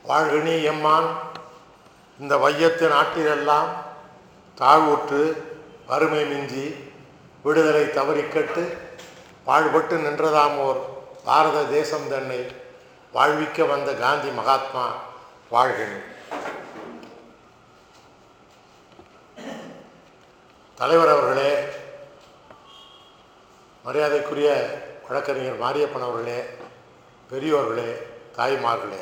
வாழ்கனி எம்மான் இந்த வையத்து நாட்டிலெல்லாம் தாழ்வுற்று வறுமை மிஞ்சி விடுதலை தவறிக்கட்டு பாழ்பட்டு நின்றதாம் ஓர் பாரத தேசம் தன்னை வாழ்விக்க வந்த காந்தி மகாத்மா வாழ்கனி தலைவர் அவர்களே மரியாதைக்குரிய வழக்கறிஞர் மாரியப்பன் அவர்களே பெரியோர்களே தாய்மார்களே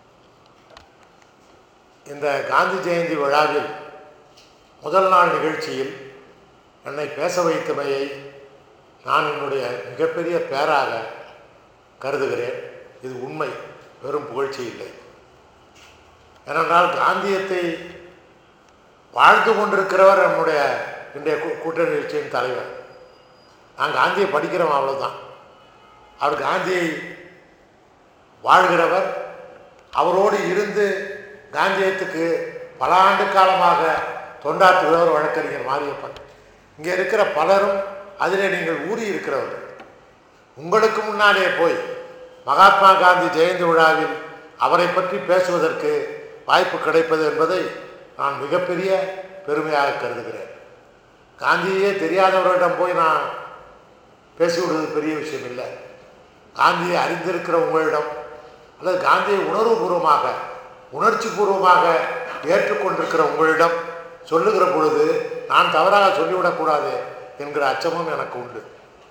இந்த காந்தி ஜெயந்தி விழாவில் முதல் நாள் நிகழ்ச்சியில் என்னை பேச வைத்தமையை நான் என்னுடைய மிகப்பெரிய பேராக கருதுகிறேன் இது உண்மை வெறும் புகழ்ச்சி இல்லை ஏனென்றால் காந்தியத்தை வாழ்ந்து கொண்டிருக்கிறவர் நம்முடைய இன்றைய கூ- கூட்டணி நிகழ்ச்சியின் தலைவர் நான் காந்தியை படிக்கிறோம் அவ்வளவுதான் அவர் காந்தியை வாழ்கிறவர் அவரோடு இருந்து காந்தியத்துக்கு பல ஆண்டு காலமாக தொண்டாற்றுகிறவர் வழக்கறிஞர் மாரியப்பன் இங்கே இருக்கிற பலரும் அதிலே நீங்கள் ஊறி இருக்கிறவர்கள் உங்களுக்கு முன்னாலே போய் மகாத்மா காந்தி ஜெயந்தி விழாவில் அவரை பற்றி பேசுவதற்கு வாய்ப்பு கிடைப்பது என்பதை நான் மிகப்பெரிய பெருமையாக கருதுகிறேன் காந்தியே தெரியாதவர்களிடம் போய் நான் பேசிவிடுவது பெரிய விஷயம் இல்லை காந்தியை அறிந்திருக்கிற உங்களிடம் அல்லது காந்தியை உணர்வுபூர்வமாக உணர்ச்சி பூர்வமாக ஏற்றுக்கொண்டிருக்கிற உங்களிடம் சொல்லுகிற பொழுது நான் தவறாக சொல்லிவிடக்கூடாது என்கிற அச்சமும் எனக்கு உண்டு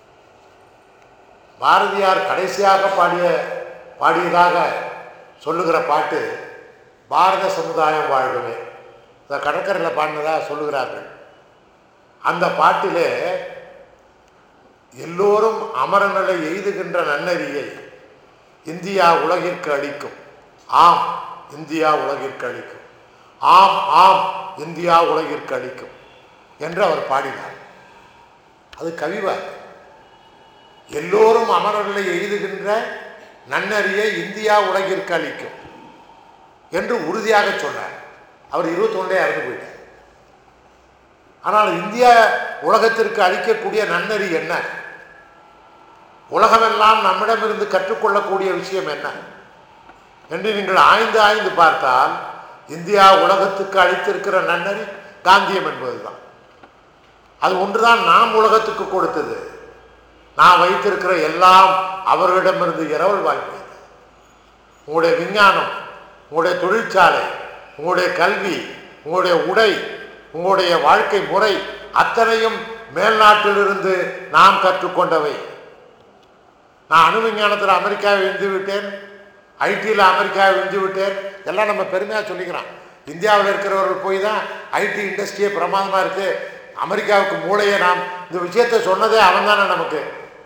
பாரதியார் கடைசியாக பாடிய பாடியதாக சொல்லுகிற பாட்டு பாரத சமுதாயம் வாழ்கவே இந்த கடற்கரையில் பாடினதாக சொல்லுகிறார்கள் அந்த பாட்டிலே எல்லோரும் அமரநிலை எய்துகின்ற நன்னறியை இந்தியா உலகிற்கு அளிக்கும் ஆம் இந்தியா உலகிற்கு அளிக்கும் ஆம் ஆம் இந்தியா உலகிற்கு அளிக்கும் என்று அவர் பாடினார் அது கவிவார் எல்லோரும் அமரர்களை எய்துகின்ற நன்னறியை இந்தியா உலகிற்கு அளிக்கும் என்று உறுதியாக சொன்னார் அவர் இருபத்தொன்னே இறந்து போயிட்டார் ஆனால் இந்தியா உலகத்திற்கு அளிக்கக்கூடிய நன்னறி என்ன உலகமெல்லாம் நம்மிடமிருந்து கற்றுக்கொள்ளக்கூடிய விஷயம் என்ன என்று நீங்கள் ஆய்ந்து ஆய்ந்து பார்த்தால் இந்தியா உலகத்துக்கு அளித்திருக்கிற நன்னறி காந்தியம் என்பதுதான் அது ஒன்றுதான் நாம் உலகத்துக்கு கொடுத்தது நான் வைத்திருக்கிற எல்லாம் அவர்களிடமிருந்து இரவல் வாங்கியது உங்களுடைய விஞ்ஞானம் உங்களுடைய தொழிற்சாலை உங்களுடைய கல்வி உங்களுடைய உடை உங்களுடைய வாழ்க்கை முறை அத்தனையும் மேல்நாட்டிலிருந்து நாம் கற்றுக்கொண்டவை நான் அணு விஞ்ஞானத்தில் அமெரிக்காவை வென்று விட்டேன் ஐடியில் அமெரிக்காவை வென்று விட்டேன் எல்லாம் நம்ம பெருமையாக சொல்லிக்கிறோம் இந்தியாவில் இருக்கிறவர்கள் போய் தான் ஐடி இண்டஸ்ட்ரியே பிரமாதமாக இருக்குது அமெரிக்காவுக்கு மூளையை நாம் இந்த விஷயத்தை சொன்னதே அவன் தானே நமக்கு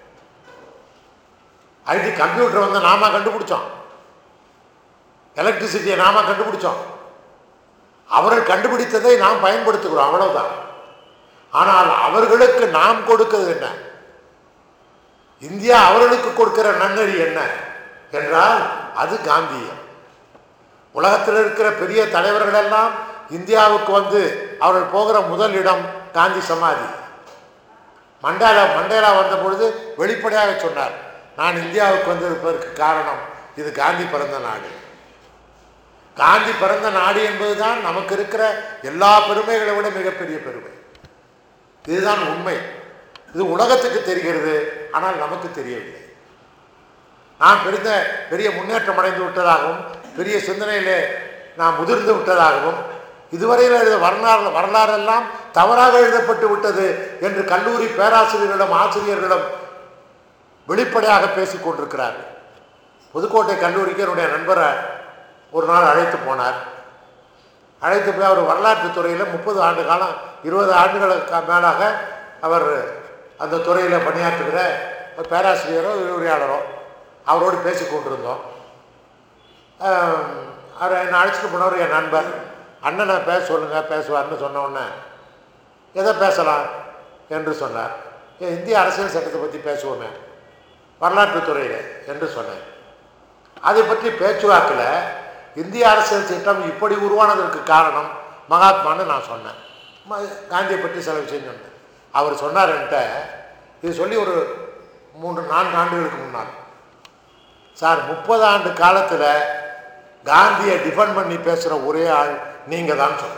ஐடி கம்ப்யூட்டர் வந்து நாம கண்டுபிடிச்சோம் எலக்ட்ரிசிட்டியை நாம கண்டுபிடிச்சோம் அவர்கள் கண்டுபிடித்ததை நாம் பயன்படுத்துகிறோம் அவ்வளவுதான் ஆனால் அவர்களுக்கு நாம் கொடுக்கிறது என்ன இந்தியா அவர்களுக்கு கொடுக்கிற நன்னறி என்ன என்றால் அது காந்தியம் உலகத்தில் இருக்கிற பெரிய தலைவர்கள் எல்லாம் இந்தியாவுக்கு வந்து அவர்கள் போகிற முதல் இடம் காந்தி சமாதி மண்டேலா மண்டேலா வந்த பொழுது வெளிப்படையாக சொன்னார் நான் இந்தியாவுக்கு வந்திருப்பதற்கு காரணம் இது காந்தி பிறந்த நாடு காந்தி பிறந்த நாடு என்பதுதான் நமக்கு இருக்கிற எல்லா பெருமைகளை விட மிகப்பெரிய பெருமை இதுதான் உண்மை இது உலகத்துக்கு தெரிகிறது ஆனால் நமக்கு தெரியவில்லை நான் பெருந்த பெரிய முன்னேற்றம் அடைந்து விட்டதாகவும் பெரிய சிந்தனையிலே நான் முதிர்ந்து விட்டதாகவும் இதுவரையில் எழுத வரலாறு வரலாறெல்லாம் தவறாக எழுதப்பட்டு விட்டது என்று கல்லூரி பேராசிரியர்களிடம் ஆசிரியர்களிடம் வெளிப்படையாக பேசிக் கொண்டிருக்கிறார்கள் புதுக்கோட்டை கல்லூரிக்கு என்னுடைய நண்பரை ஒரு நாள் அழைத்து போனார் அழைத்து போய் அவர் வரலாற்றுத் துறையில் முப்பது ஆண்டு காலம் இருபது ஆண்டுகளுக்கு மேலாக அவர் அந்த துறையில் பணியாற்றுகிற ஒரு பேராசிரியரோ விரிவுரையாளரோ அவரோடு பேசி கொண்டிருந்தோம் ஆம், அவர் என்னை அழைச்சிட்டு போனவர் என் நண்பர் அண்ணனை பேச சொல்லுங்கள் பேசுவார்னு சொன்ன உடனே எதை பேசலாம் என்று சொன்னார் ஏன் இந்திய அரசியல் சட்டத்தை பற்றி பேசுவோமே வரலாற்றுத் துறையில் என்று சொன்னேன் அதை பற்றி பேச்சுவாக்கில் இந்திய அரசியல் சட்டம் இப்படி உருவானதற்கு காரணம் மகாத்மான்னு நான் சொன்னேன் ம- காந்தியை பற்றி சில விஷயம் சொன்னேன் அவர் சொன்னார் என்கிட்ட இது சொல்லி ஒரு மூன்று நான்கு ஆண்டுகளுக்கு முன்னால் சார் முப்பது ஆண்டு காலத்தில் காந்தியை டிஃபெண்ட் பண்ணி பேசுகிற ஒரே ஆள் நீங்கள் தான் சொன்ன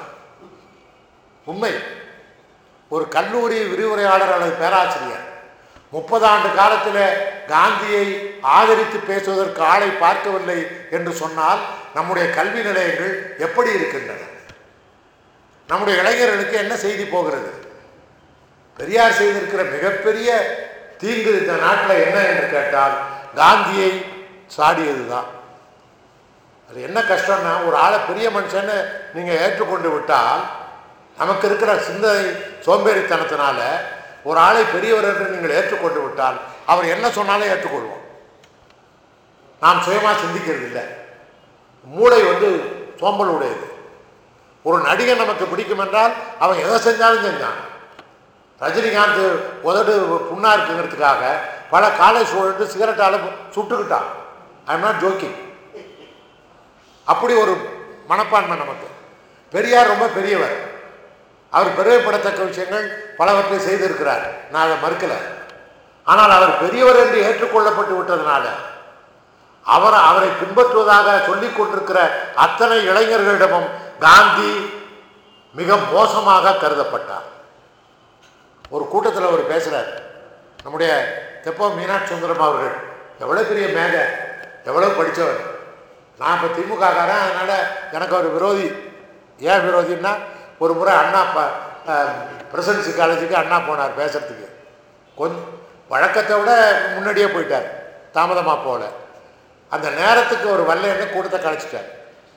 உண்மை ஒரு கல்லூரி விரிவுரையாளர் அல்லது பேராசிரியர் முப்பது ஆண்டு காலத்தில் காந்தியை ஆதரித்து பேசுவதற்கு ஆளை பார்க்கவில்லை என்று சொன்னால் நம்முடைய கல்வி நிலையங்கள் எப்படி இருக்கின்றன நம்முடைய இளைஞர்களுக்கு என்ன செய்தி போகிறது பெரியார் செய்திருக்கிற மிகப்பெரிய தீங்கு இந்த நாட்டில் என்ன என்று கேட்டால் காந்தியை சாடியது தான் அது என்ன கஷ்டம்னா ஒரு ஆளை பெரிய மனுஷன்னு நீங்கள் ஏற்றுக்கொண்டு விட்டால் நமக்கு இருக்கிற சிந்தனை சோம்பேறித்தனத்தினால ஒரு ஆளை பெரியவர் என்று நீங்கள் ஏற்றுக்கொண்டு விட்டால் அவர் என்ன சொன்னாலும் ஏற்றுக்கொள்வோம் நாம் சுயமாக சிந்திக்கிறது இல்லை மூளை வந்து சோம்பல் உடையது ஒரு நடிகன் நமக்கு பிடிக்கும் என்றால் அவன் எதை செஞ்சாலும் செஞ்சான் ரஜினிகாந்த் உதடு புண்ணா இருக்குங்கிறதுக்காக பல காலேஜ் ஸ்டூடெண்ட் சிகரெட்டால் சுட்டுக்கிட்டான் ஐ எம் நாட் ஜோக்கிங் அப்படி ஒரு மனப்பான்மை நமக்கு பெரியார் ரொம்ப பெரியவர் அவர் பெருமைப்படத்தக்க விஷயங்கள் பலவற்றை செய்திருக்கிறார் நான் அதை மறுக்கலை ஆனால் அவர் பெரியவர் என்று ஏற்றுக்கொள்ளப்பட்டு விட்டதுனால அவர் அவரை பின்பற்றுவதாக சொல்லிக் கொண்டிருக்கிற அத்தனை இளைஞர்களிடமும் காந்தி மிக மோசமாக கருதப்பட்டார் ஒரு கூட்டத்தில் அவர் பேசுகிறார் நம்முடைய தெப்போ மீனாட்சி சுந்தரம் அவர்கள் எவ்வளோ பெரிய மேக எவ்வளோ படித்தவர் நான் இப்போ திமுககாரன் அதனால் எனக்கு அவர் விரோதி ஏன் விரோதின்னா ஒரு முறை அண்ணா ப பிரசிடென்சி காலேஜுக்கு அண்ணா போனார் பேசுறதுக்கு கொஞ்சம் வழக்கத்தை விட முன்னாடியே போயிட்டார் தாமதமாக போகல அந்த நேரத்துக்கு ஒரு வல்லைன்னு கூட்டத்தை கலைச்சிட்டார்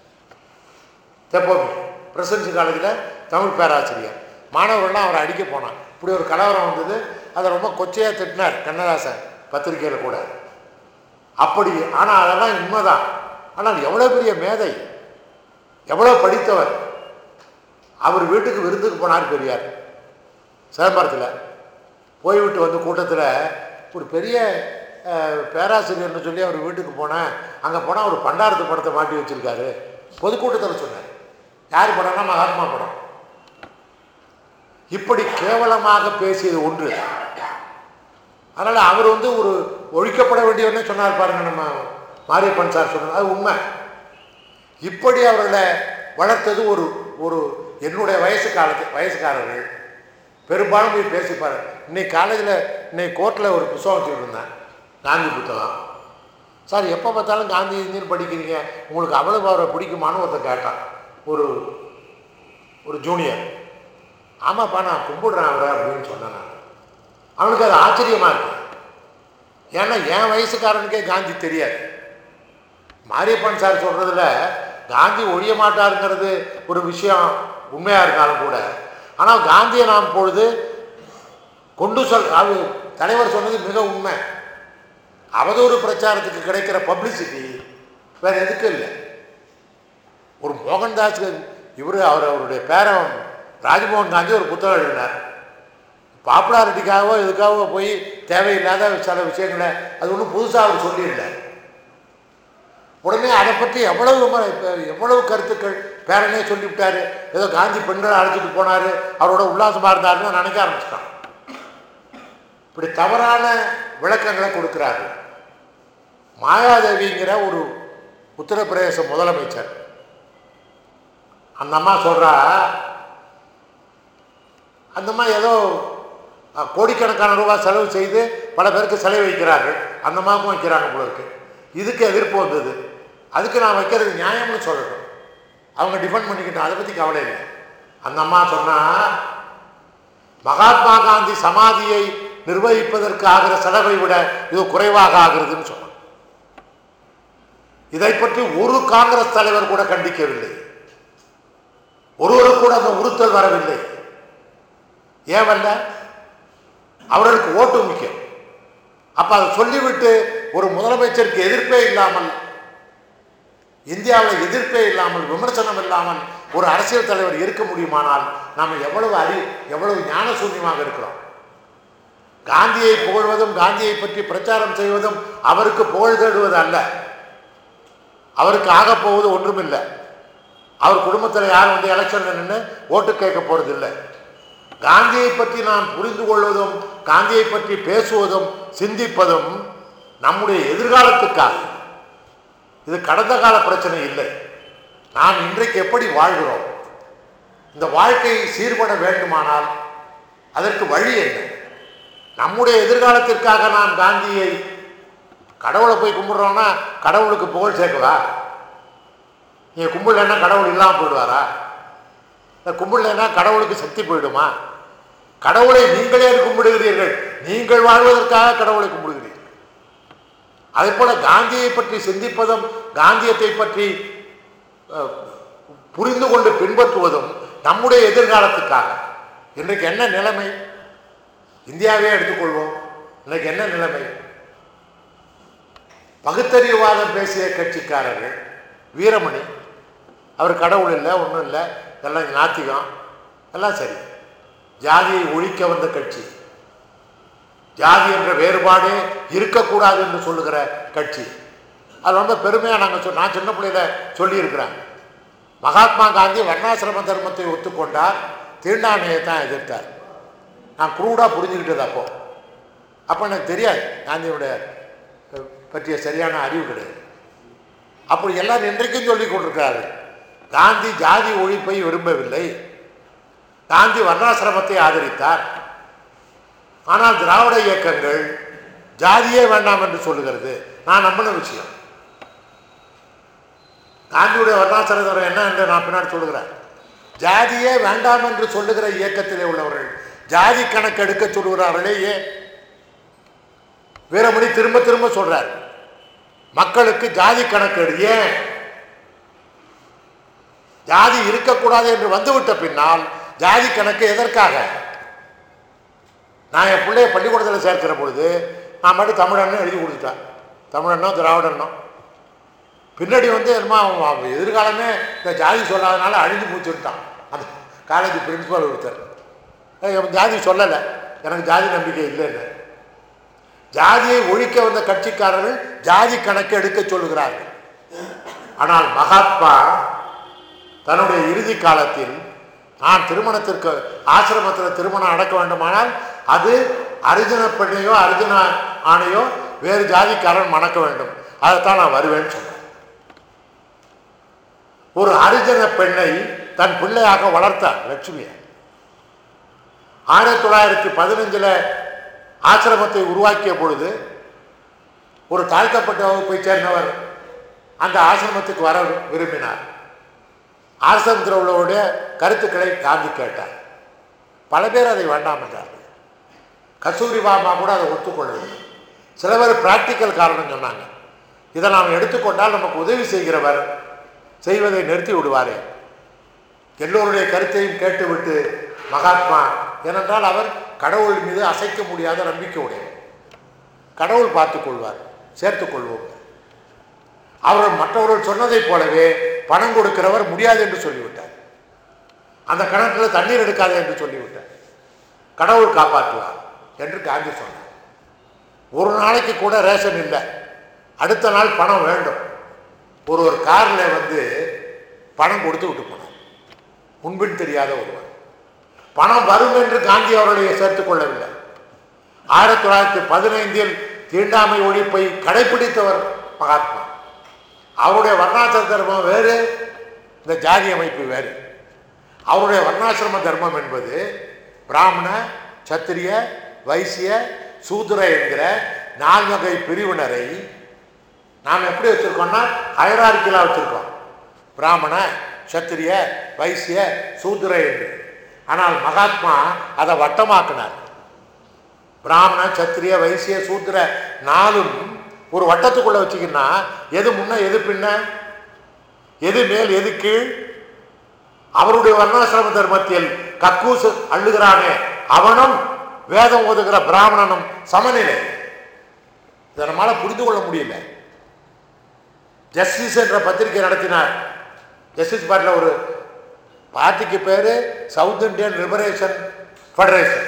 தெப்போமி பிரசிடென்சி காலேஜில் தமிழ் பேராசிரியர் மாணவர்கள்லாம் அவரை அடிக்க போனான் இப்படி ஒரு கலவரம் வந்தது அதை ரொம்ப கொச்சையாக திட்டினார் கண்ணதாசன் பத்திரிகையில் கூட அப்படி ஆனால் அதெல்லாம் உண்மைதான் ஆனால் எவ்வளோ பெரிய மேதை எவ்வளோ படித்தவர் அவர் வீட்டுக்கு விருந்துக்கு போனார் பெரியார் சிதம்பரத்தில் போய்விட்டு வந்து கூட்டத்தில் ஒரு பெரிய அஹ், பேராசிரியர்னு சொல்லி அவர் வீட்டுக்கு போனேன் அங்கே போனால் ஒரு பண்டாரத்து படத்தை மாட்டி வச்சிருக்காரு பொதுக்கூட்டத்தில் சொன்னார் யார் படம்னா மகாத்மா படம் இப்படி கேவலமாக பேசியது ஒன்று அதனால் அவர் வந்து ஒரு ஒழிக்கப்பட வேண்டியவனே சொன்னார் பாருங்க நம்ம மாரியப்பன் சார் சொன்னார் அது உண்மை இப்படி அவர்களை வளர்த்தது ஒரு ஒரு என்னுடைய வயசு காலத்து வயசுக்காரர்கள் பெரும்பாலும் போய் பேசிப்பார் இன்னைக்கு காலேஜில் இன்னைக்கு கோர்ட்டில் ஒரு புத்தகம் வச்சுட்டு இருந்தேன் காந்தி புத்தகம் சார் எப்போ பார்த்தாலும் காந்தி இந்தியன் படிக்கிறீங்க உங்களுக்கு அவ்வளவு அவரை பிடிக்குமான்னு ஒருத்தன் கேட்டான் ஒரு ஒரு ஜூனியர் ஆமாப்பா நான் கும்பிடுறேன் அவரை அப்படின்னு சொன்னேன் நான் அவனுக்கு அது ஆச்சரியமாக இருக்கு ஏன்னா என் வயசுக்காரனுக்கே காந்தி தெரியாது மாரியப்பன் சார் சொல்கிறதுல காந்தி ஒழிய மாட்டாருங்கிறது ஒரு விஷயம் உண்மையாக இருந்தாலும் கூட ஆனால் காந்தியை நாம் பொழுது கொண்டு சொல் அது தலைவர் சொன்னது மிக உண்மை அவதூறு பிரச்சாரத்துக்கு கிடைக்கிற பப்ளிசிட்டி வேற எதுக்கும் இல்லை ஒரு மோகன்தாஸ் இவர் அவர் அவருடைய பேரன் ராஜ்மோகன் காந்தி ஒரு புத்தகம் எழுதினார் பாப்புலாரிட்டிக்காகவோ இதுக்காகவோ போய் தேவையில்லாத சில விஷயங்களை அது ஒன்றும் புதுசாக அவர் சொல்லியிருந்தார் உடனே அதை பற்றி எவ்வளவு விம- இப்ப எவ்வளவு கருத்துக்கள் பேரனே சொல்லிவிட்டாரு ஏதோ காந்தி பெண்களை அழைச்சிட்டு போனாரு அவரோட உல்லாசமாக இருந்தாருன்னு நினைக்க ஆரம்பிச்சிட்டான் இப்படி தவறான விளக்கங்களை கொடுக்கிறாரு மாயாதேவிங்கிற ஒரு உத்தரப்பிரதேச முதலமைச்சர் அந்த அம்மா சொல்றா அந்த அம்மா ஏதோ அஹ், கோடிக்கணக்கான ரூபாய் செலவு செய்து பல பேருக்கு செலவு வைக்கிறார்கள் அந்த அம்மாவுக்கும் வைக்கிறாங்க போல இருக்கு இதுக்கு எதிர்ப்பு வந்தது அதுக்கு நான் வைக்கிறது நியாயம்னு சொல்லட்டும் அவங்க டிஃபெண்ட் பண்ணிக்கிட்டோம் அதை பற்றி கவலை இல்லை அந்த அம்மா சொன்னா மகாத்மா காந்தி சமாதியை நிர்வகிப்பதற்கு ஆகிற செலவை விட இது குறைவாக ஆகிறதுன்னு சொன்னான் இதை பற்றி ஒரு காங்கிரஸ் தலைவர் கூட கண்டிக்கவில்லை ஒருவரு கூட அந்த உறுத்தல் வரவில்லை ஏன் வரல அவர்களுக்கு ஓட்டு முக்கியம் அப்ப அதை சொல்லிவிட்டு ஒரு முதலமைச்சருக்கு எதிர்ப்பே இல்லாமல் இந்தியாவில் எதிர்ப்பே இல்லாமல் விமர்சனம் இல்லாமல் ஒரு அரசியல் தலைவர் இருக்க முடியுமானால் நாம் எவ்வளவு அறி எவ்வளவு ஞான சூன்யமாக இருக்கிறோம் காந்தியை புகழ்வதும் காந்தியை பற்றி பிரச்சாரம் செய்வதும் அவருக்கு புகழ் தேடுவது அல்ல அவருக்கு ஆகப் போவது ஒன்றுமில்லை அவர் குடும்பத்தில் யாரும் வந்து எலெக்ஷன்ல நின்று ஓட்டு கேட்க போறதில்லை காந்தியை பற்றி நாம் புரிந்து கொள்வதும் காந்தியை பற்றி பேசுவதும் சிந்திப்பதும் நம்முடைய எதிர்காலத்துக்காக இது கடந்த கால பிரச்சனை இல்லை நாம் இன்றைக்கு எப்படி வாழ்கிறோம் இந்த வாழ்க்கையை சீர்பட வேண்டுமானால் அதற்கு வழி என்ன நம்முடைய எதிர்காலத்திற்காக நாம் காந்தியை கடவுளை போய் கும்பிடுறோம்னா கடவுளுக்கு புகழ் சேர்க்கவா நீங்கள் கும்பிடலைன்னா கடவுள் இல்லாமல் போயிடுவாரா இல்லை கும்பிடலைன்னா கடவுளுக்கு சக்தி போயிடுமா கடவுளை நீங்களே கும்பிடுகிறீர்கள் நீங்கள் வாழ்வதற்காக கடவுளை கும்பிடுகிறீர்கள் அதே போல காந்தியை பற்றி சிந்திப்பதும் காந்தியத்தை பற்றி அஹ், புரிந்து கொண்டு பின்பற்றுவதும் நம்முடைய எதிர்காலத்துக்காக இன்றைக்கு என்ன நிலைமை இந்தியாவே எடுத்துக்கொள்வோம் இன்னைக்கு என்ன நிலைமை பகுத்தறிவுவாதம் பேசிய கட்சிக்காரர்கள் வீரமணி அவர் கடவுள் இல்லை ஒன்றும் இல்லை எல்லாம் நாத்திகம் எல்லாம் சரி ஜாதியை ஒழிக்க வந்த கட்சி ஜாதி என்ற வேறுபாடே இருக்கக்கூடாது என்று சொல்லுகிற கட்சி அது ரொம்ப பெருமையாக நாங்கள் சொல் நான் சின்ன பிள்ளையில சொல்லியிருக்கிறேன் மகாத்மா காந்தி வர்ணாசிரம தர்மத்தை ஒத்துக்கொண்டார் தீண்டாமையை தான் எதிர்த்தார் நான் குரூடாக புரிஞ்சுக்கிட்டது அப்போ அப்போ எனக்கு தெரியாது காந்தியோடைய அஹ், பற்றிய சரியான அறிவு கிடையாது அப்படி எல்லாரும் இன்றைக்கும் சொல்லிக் கொண்டிருக்கிறார்கள் காந்தி ஜாதி ஒழிப்பை விரும்பவில்லை காந்தி வர்ணாசிரமத்தை ஆதரித்தார் ஆனால் திராவிட இயக்கங்கள் ஜாதியே வேண்டாம் என்று சொல்லுகிறது நான் நம்பின விஷயம் காந்தியுடைய வர்ணாசிரமம் என்ன என்று நான் பின்னாடி சொல்லுகிறேன் ஜாதியே வேண்டாம் என்று சொல்லுகிற இயக்கத்திலே உள்ளவர்கள் ஜாதி கணக்கு எடுக்க சொல்லுகிறார்களே ஏன் வீரமணி திரும்ப திரும்ப சொல்றார் மக்களுக்கு ஜாதி கணக்கு எடு ஏன் ஜாதி இருக்கக்கூடாது என்று வந்துவிட்ட பின்னால் ஜாதி கணக்கு எதற்காக நான் என் பிள்ளைய பள்ளிக்கூடத்தில் சேர்க்கிற பொழுது நான் மட்டும் தமிழன்னு எழுதி கொடுத்துட்டேன் தமிழனோ திராவிடனோ பின்னாடி வந்து என்னமோ அவன் அவன் எதிர்காலமே இந்த ஜாதி சொல்லாதனால அழிஞ்சு மூச்சுட்டான் அந்த காலேஜ் பிரின்சிபால் ஒருத்தர் ஏய், அவன் ஜாதி சொல்லலை எனக்கு ஜாதி நம்பிக்கை இல்லைன்னு ஜாதியை ஒழிக்க வந்த கட்சிக்காரர்கள் ஜாதி கணக்கு எடுக்க சொல்லுகிறார்கள் ஆனால் மகாத்மா தன்னுடைய இறுதி காலத்தில் நான் திருமணத்திற்கு ஆசிரமத்தில் திருமணம் நடக்க வேண்டுமானால் அது அரிஜன பெண்ணையோ அரிஜன ஆணையோ வேறு ஜாதிக்காரன் மணக்க வேண்டும் அதைத்தான் நான் வருவேன்னு சொன்னேன் ஒரு அரிஜன பெண்ணை தன் பிள்ளையாக வளர்த்தார் லட்சுமியை ஆயிரத்தி தொள்ளாயிரத்தி பதினஞ்சில் ஆசிரமத்தை உருவாக்கிய பொழுது ஒரு தாழ்த்தப்பட்ட வகுப்பைச் சேர்ந்தவர் அந்த ஆசிரமத்துக்கு வர விரும்பினார் ஆசிரமத்தில் உள்ளவருடைய கருத்துக்களை காந்தி கேட்டார் பல பேர் அதை வேண்டாம் என்றார்கள் கஸ்தூரி பாமா கூட அதை ஒத்துக்கொள்ளவில்லை சில பேர் பிராக்டிக்கல் காரணம் சொன்னாங்க இதை நாம் எடுத்துக்கொண்டால் நமக்கு உதவி செய்கிறவர் செய்வதை நிறுத்தி விடுவாரே எல்லோருடைய கருத்தையும் கேட்டுவிட்டு மகாத்மா ஏனென்றால் அவர் கடவுள் மீது அசைக்க முடியாத நம்பிக்கை உடையவர் கடவுள் பார்த்துக் கொள்வார் சேர்த்துக் கொள்வோம் அவர்கள் மற்றவர்கள் சொன்னதைப் போலவே பணம் கொடுக்கிறவர் முடியாது என்று சொல்லிவிட்டார் அந்த கணக்கில் தண்ணீர் எடுக்காதே என்று சொல்லிவிட்டார் கடவுள் காப்பாற்றுவார் என்று காந்தி சொன்னார் ஒரு நாளைக்கு கூட ரேஷன் இல்லை அடுத்த நாள் பணம் வேண்டும் ஒரு ஒரு காரில் வந்து பணம் கொடுத்து விட்டு போனார் முன்பின் தெரியாத ஒருவர் பணம் வரும் என்று காந்தி அவர்களை சேர்த்துக் கொள்ளவில்லை ஆயிரத்தி தொள்ளாயிரத்தி பதினைந்தில் தீண்டாமை ஒழிப்பை கடைபிடித்தவர் மகாத்மா அவருடைய வர்ணாசிரம தர்மம் வேறு இந்த ஜாதி அமைப்பு வேறு அவருடைய வர்ணாசிரம தர்மம் என்பது பிராமண சத்திரிய வைசிய சூத்திர என்கிற நால்வகை பிரிவினரை நாம் எப்படி வச்சிருக்கோம்னா ஹயரார்கிலாம் வச்சிருக்கோம் பிராமண சத்திரிய வைசிய சூத்திர என்று ஆனால் மகாத்மா அதை வட்டமாக்கினார் பிராமண சத்திரிய வைசிய சூத்திர நாலும் ஒரு வட்டத்துக்குள்ள வச்சுக்கின்னா எது முன்ன எது பின்ன எது மேல் எது கீழ் அவருடைய வர்ணாசிரம தர்மத்தில் கக்கூசு அள்ளுகிறானே அவனும் வேதம் ஓதுகிற பிராமணனும் சமநிலை இதை நம்மால புரிந்து கொள்ள முடியல ஜஸ்டிஸ் என்ற பத்திரிகை நடத்தினார் ஜஸ்டிஸ் பார்ட்டியில் ஒரு பார்ட்டிக்கு பேரு south Indian liberation federation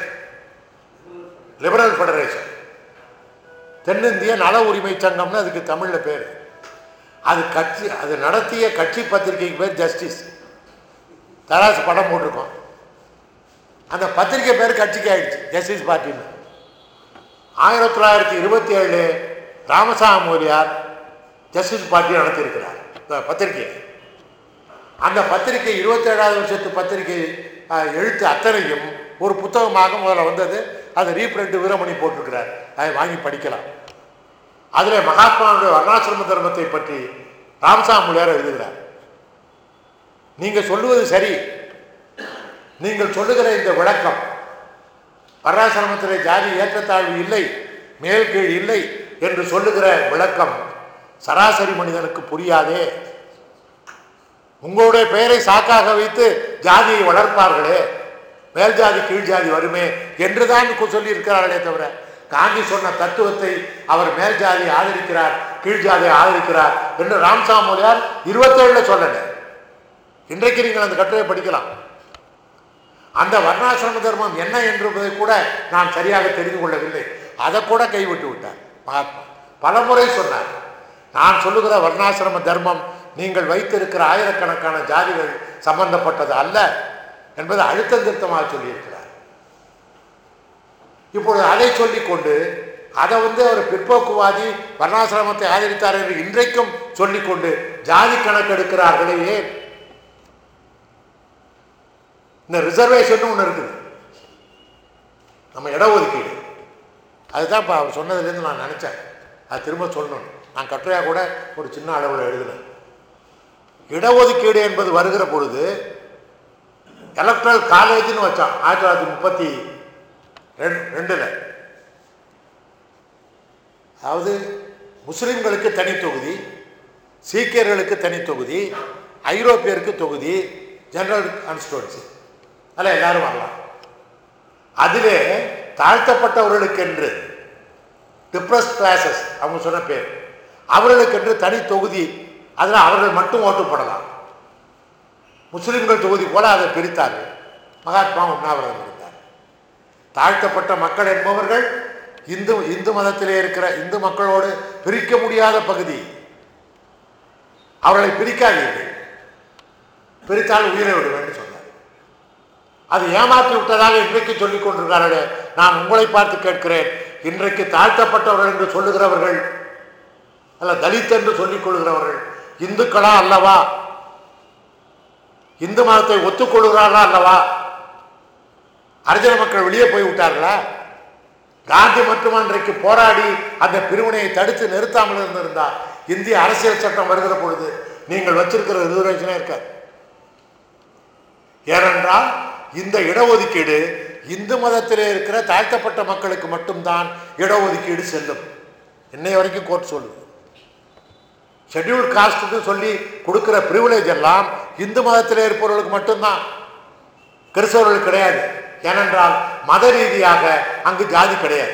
liberal federation தென்னிந்திய நல உரிமை சங்கம்னு அதுக்கு தமிழில் பேர் அது கட்சி அது நடத்திய கட்சி பத்திரிகைக்கு பேர் ஜஸ்டிஸ் தராசு படம் போட்டிருக்கோம் அந்த பத்திரிகை பேர் கட்சிக்கு ஆயிடுச்சு ஜஸ்டிஸ் பார்ட்டின்னு ஆயிரத்தி தொள்ளாயிரத்தி இருபத்தி ஏழு ராமசாமி மோரியார் ஜஸ்டிஸ் பார்ட்டி நடத்தியிருக்கிறார் இந்த பத்திரிகை அந்த பத்திரிகை இருபத்தேழாவது வருஷத்து பத்திரிகை அஹ், எழுத்து அத்தனையும் ஒரு புத்தகமாக முதல்ல வந்தது அதை ரீப்ரிண்ட் வீரமணி போட்டிருக்கிறார் அதை வாங்கி படிக்கலாம் அதில் மகாத்மாவுடைய வர்ணாசிரம தர்மத்தை பற்றி ராமசாமியார் எழுதுகிறார் நீங்கள் சொல்லுவது சரி நீங்கள் சொல்லுகிற இந்த விளக்கம் வர்ணாசிரமத்திலே ஜாதி ஏற்றத்தாழ்வு இல்லை மேல் கீழ் இல்லை என்று சொல்லுகிற விளக்கம் சராசரி மனிதனுக்கு புரியாதே உங்களுடைய பெயரை சாக்காக வைத்து ஜாதியை வளர்ப்பார்களே மேல் ஜாதி கீழ் ஜாதி வருமே என்றுதான் சொல்லி இருக்கிறார்களே தவிர காந்தி சொன்ன தத்துவத்தை அவர் மேல் ஜாதியை ஆதரிக்கிறார் கீழ் ஜாதியை ஆதரிக்கிறார் என்று ராம்சாமி மொழியார் இருபத்தேழுல சொல்லல இன்றைக்கு நீங்கள் அந்த கட்டுரையை படிக்கலாம் அந்த வர்ணாசிரம தர்மம் என்ன என்பதை கூட நான் சரியாக தெரிந்து கொள்ளவில்லை அதை கூட கைவிட்டு விட்டார் மகாத்மா பலமுறை சொன்னார் நான் சொல்லுகிற வர்ணாசிரம தர்மம் நீங்கள் வைத்திருக்கிற ஆயிரக்கணக்கான ஜாதிகள் சம்பந்தப்பட்டது அல்ல என்பதை அழுத்தம் திருத்தமாக சொல்லியிருக்கிறார் இப்பொழுது அதை சொல்லிக்கொண்டு அதை வந்து அவர் பிற்போக்குவாதி வர்ணாசிரமத்தை ஆதரித்தார் என்று இன்றைக்கும் சொல்லிக்கொண்டு ஜாதி கணக்கெடுக்கிறார்களே ஏன் இந்த ரிசர்வேஷன் ஒன்று இருக்குது நம்ம இடஒதுக்கீடு அதுதான் இப்போ அவர் சொன்னதுலேருந்து நான் நினச்சேன் அது திரும்ப சொல்லணும் நான் கட்டுரையாக கூட ஒரு சின்ன அளவில் எழுதினேன் இடஒதுக்கீடு என்பது வருகிற பொழுது எலக்ட்ரல் காலேஜ்னு வச்சான் ஆயிரத்தி தொள்ளாயிரத்தி முப்பத்தி ரெண்டு ரெண்டில் அதாவது முஸ்லிம்களுக்கு தனி தொகுதி சீக்கியர்களுக்கு தனி தொகுதி ஐரோப்பியருக்கு தொகுதி ஜெனரல் கான்ஸ்டுவன்சி அதில் எல்லாரும் வரலாம் அதிலே தாழ்த்தப்பட்டவர்களுக்கென்று டிப்ரஸ் கிளாஸஸ் அவங்க சொன்ன பேர் அவர்களுக்கென்று தனி தொகுதி அதில் அவர்கள் மட்டும் ஓட்டு போடலாம் முஸ்லிம்கள் தொகுதி போல அதை பிரித்தார்கள் மகாத்மா உண்ணாவிரதம் இருந்தார் தாழ்த்தப்பட்ட மக்கள் என்பவர்கள் இந்து இந்து மதத்திலே இருக்கிற இந்து மக்களோடு பிரிக்க முடியாத பகுதி அவர்களை பிரிக்காதீர்கள் பிரித்தால் உயிரை விடுவேன் சொன்னார் அது ஏமாற்றி விட்டதாக இன்றைக்கு சொல்லிக் கொண்டிருக்கிறார்களே நான் உங்களை பார்த்து கேட்கிறேன் இன்றைக்கு தாழ்த்தப்பட்டவர்கள் என்று சொல்லுகிறவர்கள் அல்ல தலித் என்று சொல்லிக் கொள்கிறவர்கள் இந்துக்களா அல்லவா இந்து மதத்தை ஒத்துக்கொள்கிறார்களா அல்லவா அர்ஜன மக்கள் வெளியே போய் விட்டார்களா காந்தி மட்டும் அன்றைக்கு போராடி அந்த பிரிவினையை தடுத்து நிறுத்தாமல் இருந்திருந்தால் இந்திய அரசியல் சட்டம் வருகிற பொழுது நீங்கள் வச்சிருக்கிற ரிசர்வேஷனே இருக்காது ஏனென்றால் இந்த இடஒதுக்கீடு இந்து மதத்திலே இருக்கிற தாழ்த்தப்பட்ட மக்களுக்கு மட்டும்தான் இடஒதுக்கீடு செல்லும் இன்னை வரைக்கும் கோர்ட் சொல்லுது ஷெட்யூல் காஸ்ட்னு சொல்லி கொடுக்கிற ப்ரிவிலேஜ் எல்லாம் இந்து மதத்திலே இருப்பவர்களுக்கு மட்டும்தான் கிறிஸ்தவர்களுக்கு கிடையாது ஏனென்றால் மத ரீதியாக அங்கு ஜாதி கிடையாது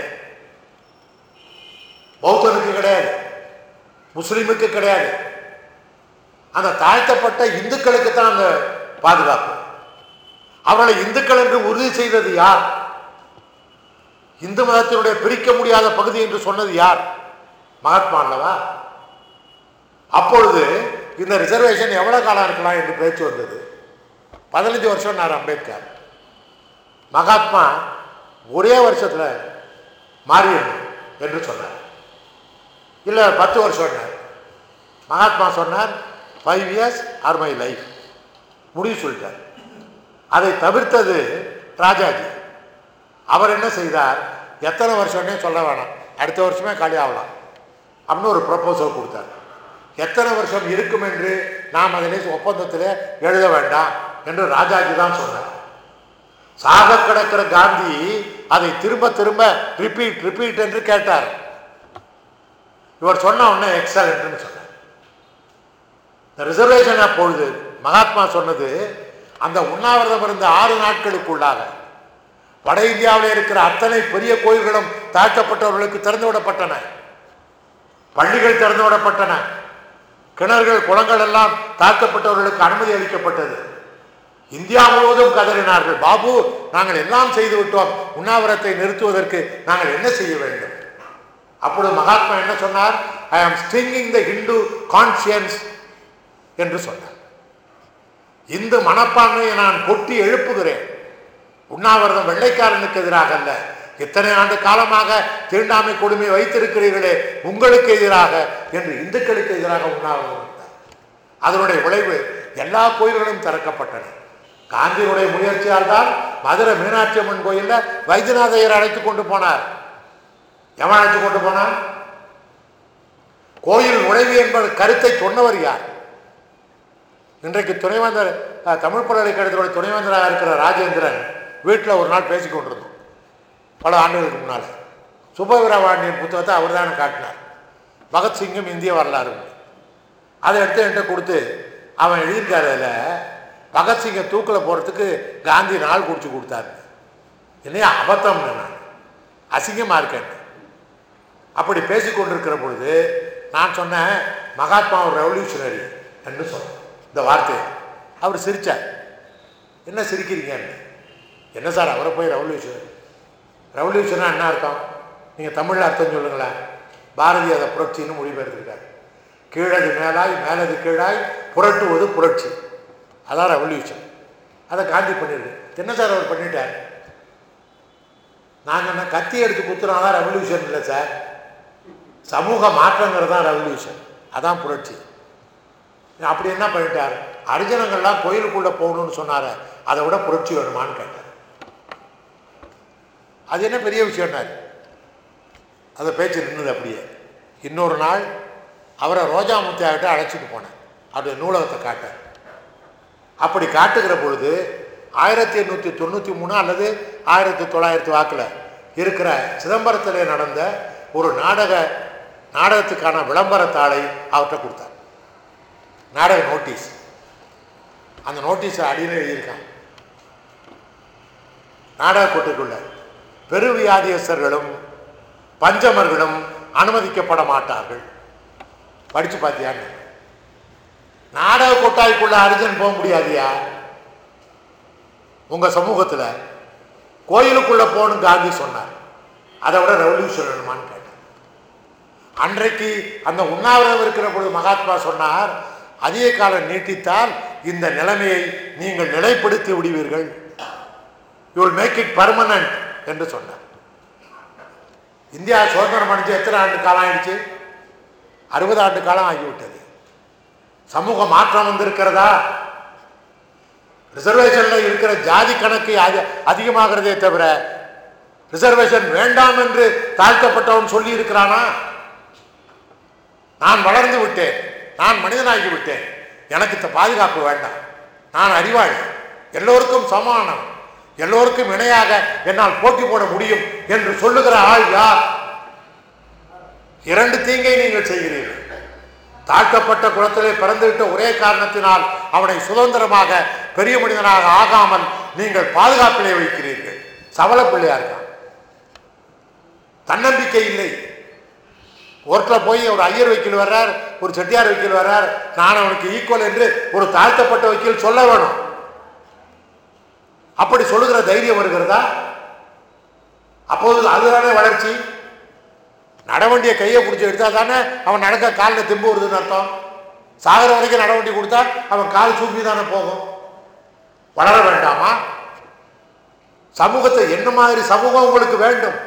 பௌத்தனுக்கு கிடையாது முஸ்லிமுக்கு கிடையாது அந்த தாழ்த்தப்பட்ட இந்துக்களுக்கு தான் அந்த பாதுகாப்பு அவர்களை இந்துக்கள் என்று உறுதி செய்தது யார் இந்து மதத்தினுடைய பிரிக்க முடியாத பகுதி என்று சொன்னது யார் மகாத்மா அல்லவா அப்பொழுது இந்த ரிசர்வேஷன் எவ்வளவு காலம் இருக்கலாம் என்று பேச்சு வந்தது பதினஞ்சு வருஷம் நான் அம்பேத்கர் மகாத்மா ஒரே வருஷத்துல மாறிடணும் என்று சொன்னார் இல்லை பத்து வருஷம் மகாத்மா சொன்னார் five years are my life முடிவு சொல்லிட்டார் அதை தவிர்த்தது ராஜாஜி அவர் என்ன செய்தார் எத்தனை வருஷம்னே சொல்ல வேணாம் அடுத்த வருஷமே காலி ஆகலாம் அப்படின்னு ஒரு ப்ரப்போசல் கொடுத்தார் எத்தனை வருஷம் இருக்கும் என்று நாம் அதிலே ஒப்பந்தத்தில் எழுத வேண்டாம் என்று ராஜாஜி தான் சொன்னார் சாக கிடக்கிற காந்தி அதை திரும்ப திரும்ப ரிப்பீட் ரிப்பீட் என்று கேட்டார் இவர் சொன்ன உடனே எக்ஸலண்ட்னு சொன்னார் இந்த ரிசர்வேஷன் அப்பொழுது மகாத்மா சொன்னது அந்த உண்ணாவிரதம் இருந்த ஆறு நாட்களுக்குள்ளாக வட இந்தியாவில் இருக்கிற அத்தனை பெரிய கோயில்களும் தாழ்த்தப்பட்டவர்களுக்கு திறந்து விடப்பட்டன பள்ளிகள் திறந்து விடப்பட்டன கிணறுகள் குளங்கள் எல்லாம் தாழ்த்தப்பட்டவர்களுக்கு அனுமதி அளிக்கப்பட்டது இந்தியா முழுவதும் கதறினார்கள் பாபு நாங்கள் எல்லாம் செய்து விட்டோம் உண்ணாவிரத்தை நிறுத்துவதற்கு நாங்கள் என்ன செய்ய வேண்டும் அப்பொழுது மகாத்மா என்ன சொன்னார் ஐ ஆம் ஸ்ட்ரிங்கிங் த ஹிந்து கான்சியன்ஸ் என்று சொன்னார் இந்த மனப்பான்மையை நான் கொட்டி எழுப்புகிறேன் உண்ணாவிரதம் வெள்ளைக்காரனுக்கு எதிராக அல்ல இத்தனை ஆண்டு காலமாக தீண்டாமை கொடுமை வைத்திருக்கிறீர்களே உங்களுக்கு எதிராக என்று இந்துக்களுக்கு எதிராக உண்ணாவிரதம் இருந்தார் அதனுடைய விளைவு எல்லா கோயில்களும் திறக்கப்பட்டன காந்தியினுடைய முயற்சியால் தான் மதுரை மீனாட்சி அம்மன் கோயில்ல வைத்தியநாதையர் அழைத்து கொண்டு போனார் எவன் அழைத்து கொண்டு போனான் கோயில் நுழைவு என்பது கருத்தை சொன்னவர் யார் இன்றைக்கு துணைவேந்தர் அஹ், தமிழ் பல்கலைக்கழகத்தினுடைய துணைவேந்தராக இருக்கிற ராஜேந்திரன் வீட்டில் ஒரு நாள் பேசிக் கொண்டிருந்தோம் பல ஆண்டுகளுக்கு முன்னால் சுபவீரவாண்டியன் புத்தகத்தை அவர் தான் காட்டினார் பகத்சிங்கும் இந்திய வரலாறு அதை எடுத்து என்கிட்ட கொடுத்து அவன் எழுதியிருக்காரு அதில் பகத்சிங்கை தூக்கில் போகிறதுக்கு காந்தி நாள் குறித்து கொடுத்தாரு என்னையா அபத்தம் நான் அசிங்கமாக இருக்கேன் அப்படி பேசிக் கொண்டிருக்கிற பொழுது நான் சொன்னேன் மகாத்மா ஒரு ரெவல்யூஷனரி என்று சொன்னேன் இந்த வார்த்தையை அவர் சிரிச்சார் என்ன சிரிக்கிறீங்கன்னு என்ன சார் அவரை போய் ரெவல்யூஷனரி ரெவல்யூஷனா என்ன அர்த்தம் நீங்கள் தமிழில் அர்த்தம் சொல்லுங்களேன் பாரதி அதை புரட்சின்னு மொழிபெயர்த்திருக்காரு கீழது மேலாய் மேலது கீழாய் புரட்டுவது புரட்சி அதான் ரெவல்யூஷன் அதை காந்தி பண்ணியிருக்கு என்ன சார் அவர் பண்ணிட்டார் நான் என்ன கத்தி எடுத்து குத்துனாதான் ரெவல்யூஷன் இல்லை சார் சமூக மாற்றங்கிறது தான் ரெவல்யூஷன் அதான் புரட்சி அப்படி என்ன பண்ணிட்டார் அரிஜனங்கள்லாம் கோயிலுக்குள்ளே போகணும்னு சொன்னார அதை விட புரட்சி வேணுமான்னு கேட்டார் அது என்ன பெரிய விஷயம்னாரு அந்த பேச்சு நின்றுது அப்படியே இன்னொரு நாள் அவரை ரோஜா முத்தியாகிட்ட அழைச்சிட்டு போனேன் அவருடைய நூலகத்தை காட்ட அப்படி காட்டுகிற பொழுது ஆயிரத்தி எண்ணூற்றி தொண்ணூற்றி மூணு அல்லது ஆயிரத்தி தொள்ளாயிரத்தி வாக்கில் இருக்கிற சிதம்பரத்திலே நடந்த ஒரு நாடக நாடகத்துக்கான விளம்பரத்தாளை அவர்கிட்ட கொடுத்தார் நாடக நோட்டீஸ் அந்த நோட்டீஸை அடியில் எழுதியிருக்கான் நாடக கொட்டுக்குள்ள பெருவியாதியஸ்தர்களும் பஞ்சமர்களும் அனுமதிக்கப்பட மாட்டார்கள் படிச்சு பார்த்தியான்னு நாடக கொட்டாய்க்குள்ள அர்ஜுன் போக முடியாதியா உங்க சமூகத்துல கோயிலுக்குள்ள போகணும் காந்தி சொன்னார் அதை விட ரெவல்யூஷன் வேணுமான்னு கேட்டேன் அன்றைக்கு அந்த உண்ணாவிரதம் இருக்கிற பொழுது மகாத்மா சொன்னார் அதிக காலம் நீட்டித்தால் இந்த நிலைமையை நீங்கள் நிலைப்படுத்தி விடுவீர்கள் you will make it permanent என்று சொன்னார் இந்தியா சுதந்திரம் அடைஞ்சு எத்தனை ஆண்டு காலம் ஆயிடுச்சு அறுபது ஆண்டு காலம் ஆகிவிட்டது சமூக மாற்றம் வந்திருக்கிறதா ரிசர்வேஷன்ல இருக்கிற ஜாதி கணக்கு அதி- அதிகமாகிறதே தவிர ரிசர்வேஷன் வேண்டாம் என்று தாழ்த்தப்பட்டவன் சொல்லி இருக்கிறானா நான் வளர்ந்து விட்டேன் நான் மனிதனாகி விட்டேன் எனக்கு இந்த பாதுகாப்பு வேண்டாம் நான் அறிவாளி எல்லோருக்கும் சமானம் எல்லோருக்கும் இணையாக என்னால் போட்டி போட முடியும் என்று சொல்லுகிற ஆள் யார் இரண்டு தீங்கை நீங்கள் செய்கிறீர்கள் தாழ்த்தப்பட்ட குலத்திலே பிறந்துவிட்ட ஒரே காரணத்தினால் அவனை சுதந்திரமாக பெரிய மனிதனாக ஆகாமல் நீங்கள் பாதுகாப்பிலே வைக்கிறீர்கள் சவல பிள்ளையா இருக்கான் தன்னம்பிக்கை இல்லை கோர்ட்டில் போய் ஒரு ஐயர் வக்கீல் வர்றார் ஒரு செட்டியார் வக்கீல் வர்றார் நான் அவனுக்கு ஈக்குவல் என்று ஒரு தாழ்த்தப்பட்ட வக்கீல் சொல்ல வேணும் அப்படி சொல்லுகிற தைரியம் வருகிறதா அப்போது அதுதானே வளர்ச்சி நடவண்டியை கையை பிடிச்சி எடுத்தா தானே அவன் நடக்க காலில் திம்பு வருதுன்னு அர்த்தம் சாகர வரைக்கும் நடவண்டி கொடுத்தா அவன் கால் சூப்பி தானே போகும் வளர வேண்டாமா சமூகத்தை என்ன மாதிரி சமூகம் உங்களுக்கு வேண்டும்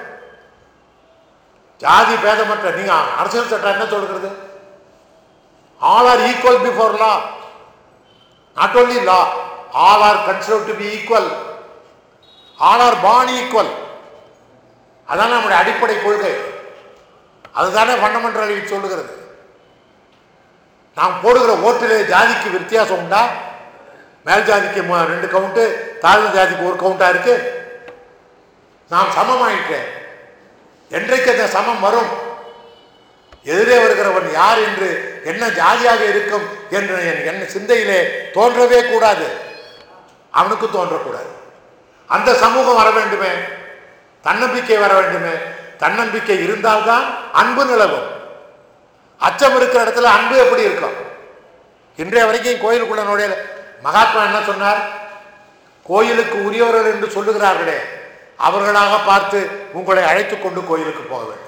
ஜாதி பேதமற்ற நீங்க அரசியல் சட்டம் என்ன சொல்கிறது all are equal before law not only law all are consider to be equal all are born equal அதான் நம்முடைய அடிப்படை கொள்கை அதுதானே ஃபண்டமெண்டல் ரைட் சொல்லுகிறது நாம் போடுகிற ஓட்டிலே ஜாதிக்கு வித்தியாசம் உண்டா மேல் ஜாதிக்கு மு- ரெண்டு கவுண்ட்டு தாழ்ந்த ஜாதிக்கு ஒரு கவுண்டா இருக்கு நாம் சமமாயிட்டேன் என்றைக்கு அந்த சமம் வரும் எதிரே வருகிறவன் யார் என்று என்ன ஜாதியாக இருக்கும் என்று என் என் சிந்தையிலே தோன்றவே கூடாது அவனுக்கு தோன்றக்கூடாது அந்த சமூகம் வர வேண்டுமே தன்னம்பிக்கை வர வேண்டுமே தன்னம்பிக்கை இருந்தால்தான் அன்பு நிலவும் அச்சம் இருக்கிற இடத்துல அன்பு எப்படி இருக்கும் இன்றைய வரைக்கும் கோயிலுக்குள்ள நுழையல மகாத்மா என்ன சொன்னார் கோயிலுக்கு உரியவர்கள் என்று சொல்லுகிறார்களே அவர்களாக பார்த்து உங்களை அழைத்து கொண்டு கோயிலுக்கு போக வேண்டும்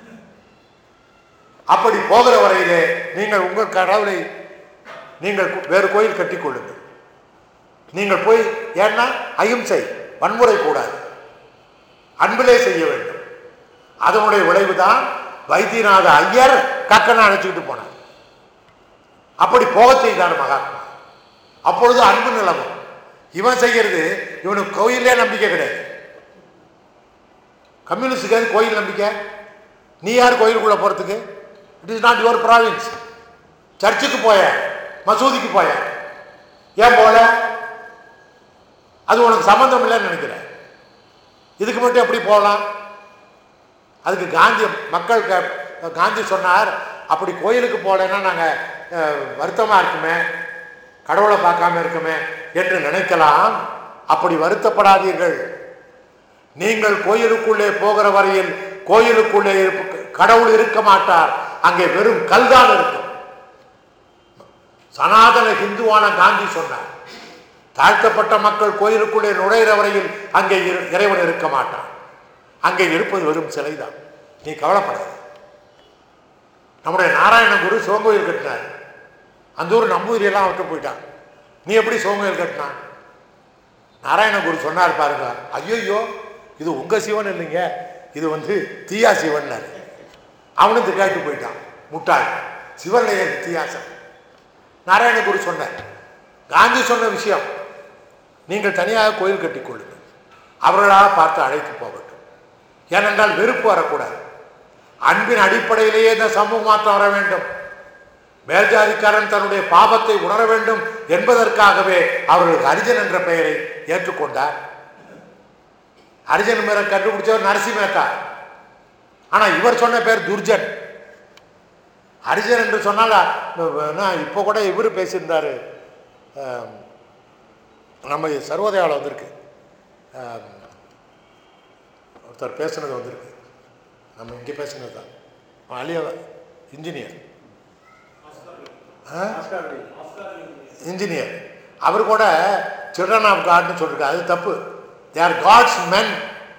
அப்படி போகிற வரையிலே நீங்கள் உங்கள் கடவுளை நீங்கள் கு- வேறு கோயில் கட்டிக் கொள்ளுங்கள் நீங்கள் போய் ஏன்னா அகிம்சை வன்முறை கூடாது அன்பிலே செய்ய வேண்டும் அதனுடைய விளைவுதான் வைத்தியநாத ஐயர் கக்கனை அழைச்சிக்கிட்டு போனார் அப்படி போக செய்தார் மகாத்மா அப்பொழுது அன்பு நிலவும் இவன் செய்யறது இவனுக்கு கோயிலே நம்பிக்கை கிடையாது கம்யூனிஸ்டுக்கு எது கோயில் நம்பிக்கை நீ யார் கோயிலுக்குள்ள போறதுக்கு it is not your province சர்ச்சுக்கு போய மசூதிக்கு போய ஏன் போல அது உனக்கு சம்பந்தம் இல்லைன்னு நினைக்கிறேன் இதுக்கு மட்டும் எப்படி போகலாம் அதுக்கு காந்தி மக்கள் கே- காந்தி சொன்னார் அப்படி கோயிலுக்கு போகலைன்னா நாங்கள் வருத்தமாக இருக்குமே கடவுளை பார்க்காம இருக்குமே என்று நினைக்கலாம் அப்படி வருத்தப்படாதீர்கள் நீங்கள் கோயிலுக்குள்ளே போகிற வரையில் கோயிலுக்குள்ளே இருப்பு- கடவுள் இருக்க மாட்டார் அங்கே வெறும் கல்தான் இருக்கும் சனாதன ஹிந்துவான காந்தி சொன்னார் தாழ்த்தப்பட்ட மக்கள் கோயிலுக்குள்ளே நுழைகிற வரையில் அங்கே இரு- இறைவன் இருக்க மாட்டான் அங்கே இருப்பது வெறும் சிலைதான் நீ கவலைப்படாத நம்முடைய நாராயண குரு சிவங்கோயில் கட்டினார் அந்த ஊர் நம்பூதிரியெல்லாம் விட்டு போயிட்டான் நீ எப்படி சிவங்கோயில் கட்டினான் நாராயண குரு சொன்னார் பாருங்க ஐயோ இது உங்க சிவன் இல்லைங்க இது வந்து தீயா சிவன் அவனும் திக்காட்டு போயிட்டான் முட்டாள் சிவன்லையே வித்தியாசம் நாராயண குரு சொன்னார் காந்தி சொன்ன விஷயம் நீங்கள் தனியாக கோயில் கட்டிக்கொள்ளுங்கள் அவர்களாக பார்த்து அழைத்து போகட்டும் ஏனென்றால் வெறுப்பு வரக்கூடாது அன்பின் அடிப்படையிலேயே இந்த சமூக மாற்றம் வர வேண்டும் மேல்ஜாதிக்காரன் தன்னுடைய பாபத்தை உணர வேண்டும் என்பதற்காகவே அவர்களுக்கு அரிஜன் என்ற பெயரை ஏற்றுக்கொண்டார் அரிஜன் மேல கண்டுபிடிச்சவர் நரசிம்மேத்தா ஆனா இவர் சொன்ன பேர் துர்ஜன் ஹரிஜன் என்று சொன்னால் நான் இப்போ கூட இவர் பேசியிருந்தாரு ஆம், நம்ம சர்வோதயாவில் வந்திருக்கு ஆம், ஒருத்தர் பேசுனது வந்திருக்கு நம்ம இங்கே பேசுனது தான் அவன் அலியா இன்ஜினியர் இன்ஜினியர் அவர் கூட சில்ட்ரன் ஆஃப் காட்னு சொல்லியிருக்காரு அது தப்பு தே ஆர் காட்ஸ் மென்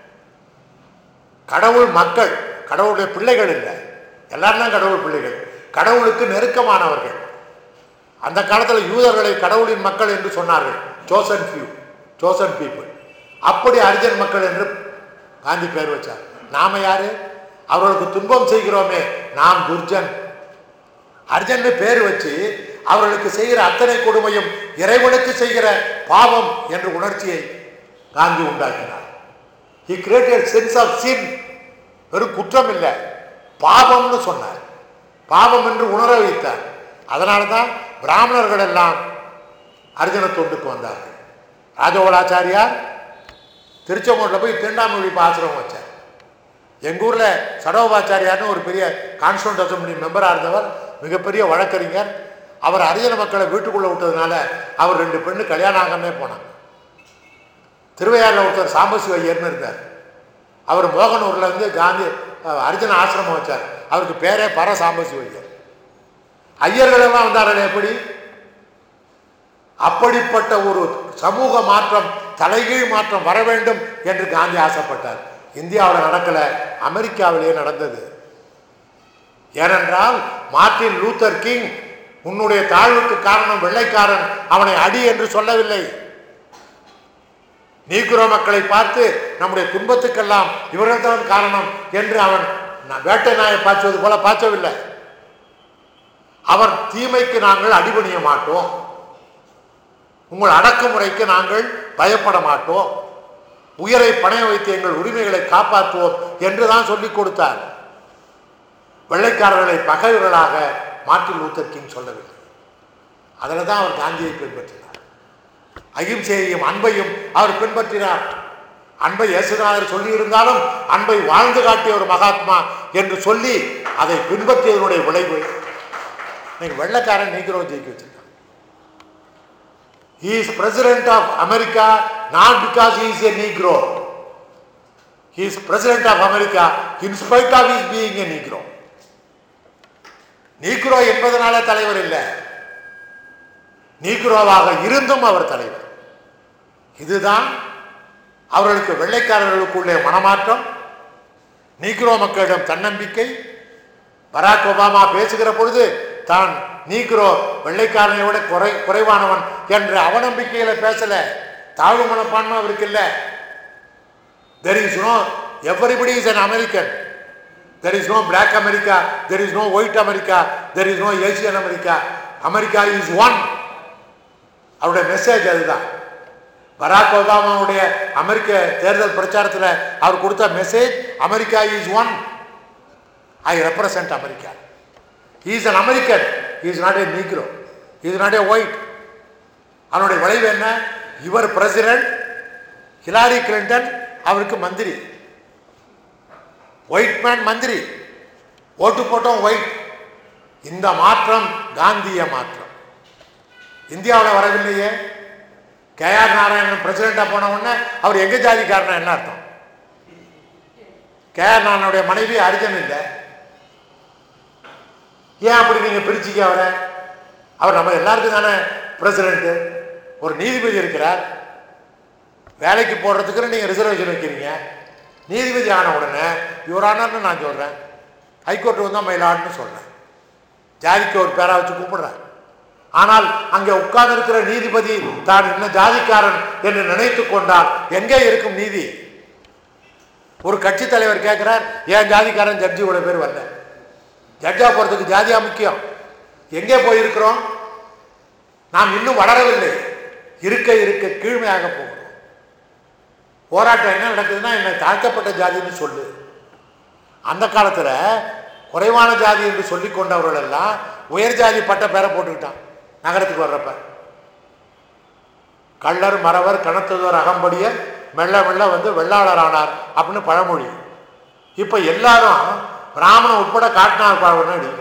கடவுள் மக்கள் கடவுளுடைய பிள்ளைகள் இல்லை எல்லாரும் தான் கடவுள் பிள்ளைகள் கடவுளுக்கு நெருக்கமானவர்கள் அந்த காலத்தில் யூதர்களை கடவுளின் மக்கள் என்று சொன்னார்கள் சோசன் ஃபியூ சோசன் பீப்புள் அப்படி அரிஜன் மக்கள் என்று காந்தி பெயர் வச்சார் நாம யாரு அவர்களுக்கு துன்பம் செய்கிறோமே நாம் துர்ஜன் அர்ஜன்னு பேர் வச்சு அவர்களுக்கு செய்கிற அத்தனை கொடுமையும் இறைவனுக்கு செய்கிற பாவம் என்ற உணர்ச்சியை காந்தி உண்டாக்கினார் he created sense of sin வெறும் குற்றம் இல்லை பாவம்னு சொன்னார் பாவம் என்று உணர வைத்தார் அதனால தான் பிராமணர்கள் எல்லாம் அர்ஜுன தொண்டுக்கு வந்தார்கள் ராஜகோலாச்சாரியார் திருச்செங்கோட்டில் போய் தீண்டாமொழி ஆசிரமம் வச்சார் எங்கள் ஊரில் சடோபாச்சாரியார்னு ஒரு பெரிய கான்ஸ்டியூண்ட் அசம்பிளி மெம்பராக இருந்தவர் மிகப்பெரிய வழக்கறிஞர் அவர் அரிஜன மக்களை வீட்டுக்குள்ளே விட்டதுனால அவர் ரெண்டு பெண்ணு கல்யாணம் ஆகாமே போனாங்க திருவையாறில் ஒருத்தர் சாம்பசி ஐயர்னு இருந்தார் அவர் மோகனூர்ல இருந்து காந்தி அஹ், அர்ஜுன ஆசிரமம் வச்சார் அவருக்கு பேரே பர சாம்பசி ஐயர் ஐயர்கள் எல்லாம் வந்தார்கள் எப்படி அப்படிப்பட்ட ஒரு சமூக மாற்றம் தலைகீழ் மாற்றம் வர வேண்டும் என்று காந்தி ஆசைப்பட்டார் இந்தியாவில் நடக்கல அமெரிக்காவிலே நடந்தது ஏனென்றால் மார்ட்டின் லூத்தர் கிங் உன்னுடைய தாழ்வுக்கு காரணம் வெள்ளைக்காரன் அவனை அடி என்று சொல்லவில்லை நீக்குரோ மக்களை பார்த்து நம்முடைய துன்பத்துக்கெல்லாம் இவர்கள்தான் காரணம் என்று அவன் ந- வேட்டை நாயை பாய்ச்சுவது போல பாய்ச்சவில்லை அவர் தீமைக்கு நாங்கள் அடிபணிய மாட்டோம் உங்கள் அடக்குமுறைக்கு நாங்கள் பயப்பட மாட்டோம் உயிரை பணைய வைத்து எங்கள் உரிமைகளை காப்பாற்றுவோம் என்றுதான் சொல்லிக் கொடுத்தார் வெள்ளைக்காரர்களை பகைவர்களாக மார்ட்டின் லூத்தர் கிங் சொல்லவில்லை அதில் தான் அவர் காந்தியை பின்பற்றினார் அகிம்சையையும் அன்பையும் அவர் பின்பற்றினார் அன்பை இயேசுநாதர் சொல்லியிருந்தாலும் அன்பை வாழ்ந்து காட்டிய ஒரு மகாத்மா என்று சொல்லி அதை பின்பற்றியதனுடைய விளைவு இன்னைக்கு வெள்ளைக்காரன் நீக்கிறோ ஜெயிக்க வச்சிருக்கான் He is president of America not because he is a Negro. He is president of America in spite of his being a Negro. Negro என்பதனால தலைவர் இல்லை நீக்ரோவாக இருந்தும் அவர் தலைவர் இதுதான் அவர்களுக்கு வெள்ளைக்காரர்களுக்குள்ளே மனமாற்றம் நீக்ரோ மக்களிடம் தன்னம்பிக்கை பராக் ஒபாமா பேசுகிற பொழுது தான் நீக்ரோ வெள்ளைக்காரனை விட குறை குறைவானவன் என்ற அவநம்பிக்கையில பேசல தாழ்வு மனப்பான்மை அவருக்கு இல்லை there is no everybody is an American. There is no black America, there is no white America, there is no Asian America. America is one. அவருடைய மெசேஜ் அதுதான் பராக் ஒபாமாவுடைய அமெரிக்க தேர்தல் பிரச்சாரத்தில் அவர் கொடுத்த message America is one I represent America is an American is not a Negro is not a white அவனுடைய விளைவு என்ன இவர் பிரசிடென்ட் ஹிலாரி கிளின்டன் அவருக்கு மந்திரி ஒயிட் மேன் மந்திரி ஓட்டு போட்டோம் ஒயிட் இந்த மாற்றம் காந்திய மாற்றம் இந்தியாவில் வரவில்லையே கே ஆர் நாராயணன் பிரசிடெண்டாக போன உடனே அவர் எங்க ஜாதிக்காரனா என்ன அர்த்தம் கே ஆர் நாராயணனுடைய மனைவி அர்ஜன் இல்லை ஏன் அப்படி நீங்க பிரிச்சிக்க அவரை அவர் நம்ம எல்லாருக்கும் தானே பிரசிடென்ட் ஒரு நீதிபதி இருக்கிறார் வேலைக்கு போடுறதுக்கு நீங்க ரிசர்வேஷன் வைக்கிறீங்க நீதிபதி ஆன உடனே இவரானு நான் சொல்றேன் ஹைகோர்ட் வந்தால் மயிலாடுன்னு சொல்றேன் ஜாதிக்கு ஒரு பேரா வச்சு கூப்பிடுறேன் ஆனால் அங்கே உட்கார்ந்திருக்கிற நீதிபதி தான் என்ன ஜாதிக்காரன் என்று நினைத்து கொண்டால் எங்கே இருக்கும் நீதி ஒரு கட்சி தலைவர் கேட்கிறார் ஏன் ஜாதிக்காரன் ஜட்ஜியோட பேர் வரல ஜட்ஜா போறதுக்கு ஜாதியா முக்கியம் எங்கே போயிருக்கிறோம் நாம் இன்னும் வளரவில்லை இருக்க இருக்க கீழ்மையாக போகிறோம் போராட்டம் என்ன நடக்குதுன்னா என்னை தாழ்த்தப்பட்ட ஜாதின்னு சொல்லு அந்த காலத்துல குறைவான ஜாதி என்று சொல்லி கொண்டவர்கள் எல்லாம் உயர் ஜாதி பட்ட பேரை போட்டுக்கிட்டான் நகரத்துக்கு வர்றப்ப கள்ளர் மறவர் கணத்ததோர் அகம்படியர் மெல்ல மெல்ல வந்து வெள்ளாளர் ஆனார் அப்படின்னு பழமொழி இப்ப எல்லாரும் பிராமணன் உட்பட காட்டினார் பழவன்னு அடிக்கிறான்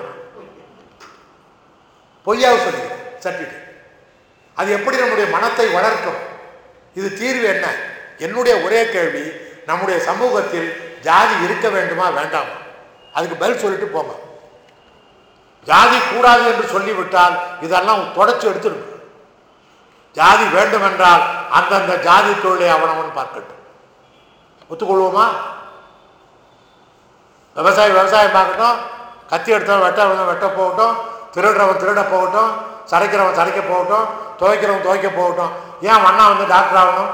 பொய்யாவை சொல்லிக்கிறேன் சர்டிஃபிகேட் அது எப்படி நம்முடைய மனத்தை வளர்க்கும் இது தீர்வு என்ன என்னுடைய ஒரே கேள்வி நம்முடைய சமூகத்தில் ஜாதி இருக்க வேண்டுமா வேண்டாமா அதுக்கு பதில் சொல்லிட்டு போங்க ஜாதி கூடாது என்று சொல்லிவிட்டால் இதெல்லாம் தொடச்சு எடுத்துடும் ஜாதி வேண்டும் என்றால் அந்தந்த ஜாதி தொழிலை அவனவன் பார்க்கட்டும் ஒத்துக்கொள்வோமா விவசாயி விவசாயம் பார்க்கட்டும் கத்தி எடுத்தவன் வெட்ட வெட்ட போகட்டும் திருடுறவன் திருட போகட்டும் சரைக்கிறவன் சரைக்க போகட்டும் துவைக்கிறவன் துவைக்க போகட்டும் ஏன் மண்ணா வந்து டாக்டர் ஆகணும்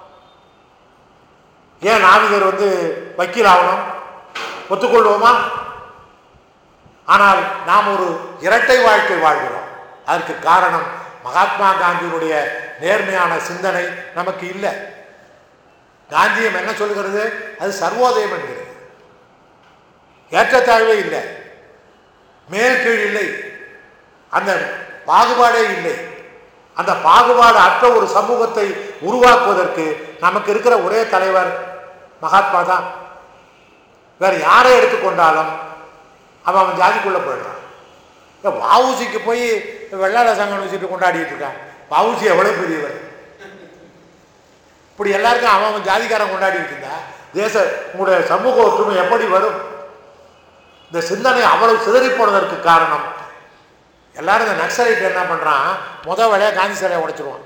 ஏன் நாவிகர் வந்து வக்கீல் ஆகணும் ஒத்துக்கொள்வோமா ஆனால் நாம் ஒரு இரட்டை வாழ்க்கை வாழ்கிறோம் அதற்கு காரணம் மகாத்மா காந்தியினுடைய நேர்மையான சிந்தனை நமக்கு இல்லை காந்தியம் என்ன சொல்கிறது அது சர்வோதயம் என்கிறது ஏற்றத்தாழ்வே இல்லை மேல் கீழ் இல்லை அந்த பாகுபாடே இல்லை அந்த பாகுபாடு அற்ற ஒரு சமூகத்தை உருவாக்குவதற்கு நமக்கு இருக்கிற ஒரே தலைவர் மகாத்மா தான் வேற யாரை எடுத்துக்கொண்டாலும் அவன் அவன் ஜாதிக்குள்ள போயிடுறான் இப்போ வவுசிக்கு போய் வெள்ளாள சங்கம் வச்சுட்டு கொண்டாடிட்டு இருக்கான் வவுசி எவ்வளவு பெரியவர் இப்படி எல்லாருக்கும் அவன் அவன் ஜாதிக்காரன் கொண்டாடிட்டு இருந்தா தேச உங்களுடைய சமூக ஒற்றுமை எப்படி வரும் இந்த சிந்தனை அவ்வளவு சிதறி போனதற்கு காரணம் எல்லாரும் இந்த நக்சலைட் என்ன பண்றான் முத வேலையா காந்தி சிலையை உடைச்சிருவான்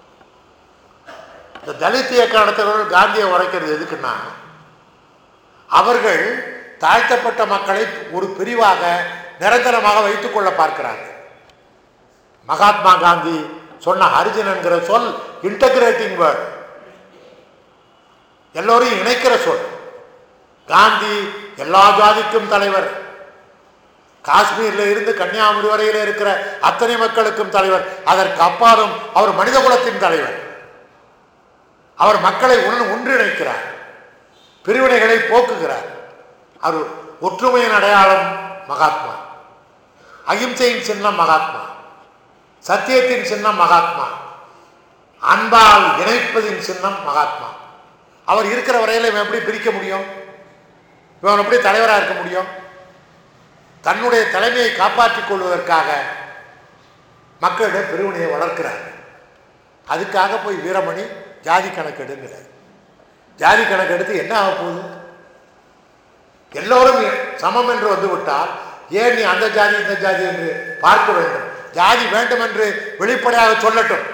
இந்த தலித் இயக்கம் நடத்துகிறவர்கள் காந்தியை உடைக்கிறது எதுக்குன்னா அவர்கள் தாழ்த்தப்பட்ட மக்களை ஒரு பிரிவாக நிரந்தரமாக வைத்துக் கொள்ள பார்க்கிறார்கள் மகாத்மா காந்தி சொன்ன ஹரிஜன் என்கிற சொல் இன்டகிரேட்டிங் வேர்ட் எல்லோரையும் இணைக்கிற சொல் காந்தி எல்லா ஜாதிக்கும் தலைவர் காஷ்மீர்ல இருந்து கன்னியாகுமரி வரையில இருக்கிற அத்தனை மக்களுக்கும் தலைவர் அதற்கு அப்பாலும் அவர் மனித குலத்தின் தலைவர் அவர் மக்களை உண- ஒன்றிணைக்கிறார் பிரிவினைகளை போக்குகிறார் அவர் ஒற்றுமையின் அடையாளம் மகாத்மா அகிம்சையின் சின்னம் மகாத்மா சத்தியத்தின் சின்னம் மகாத்மா அன்பால் இணைப்பதின் சின்னம் மகாத்மா அவர் இருக்கிற வரையில இவன் எப்படி பிரிக்க முடியும் இவன் எப்படி தலைவராக இருக்க முடியும் தன்னுடைய தலைமையை காப்பாற்றிக் கொள்வதற்காக மக்களிடம் பிரிவினையை வளர்க்கிறார் அதுக்காக போய் வீரமணி ஜாதி கணக்கெடுங்கிறார் ஜாதி கணக்கெடுத்து என்ன ஆக போகுது எல்லோரும் சமம் என்று வந்து விட்டால் ஏன் நீ அந்த ஜாதி இந்த ஜாதி என்று பார்க்க வேண்டும் ஜாதி வேண்டும் என்று வெளிப்படையாக சொல்லட்டும்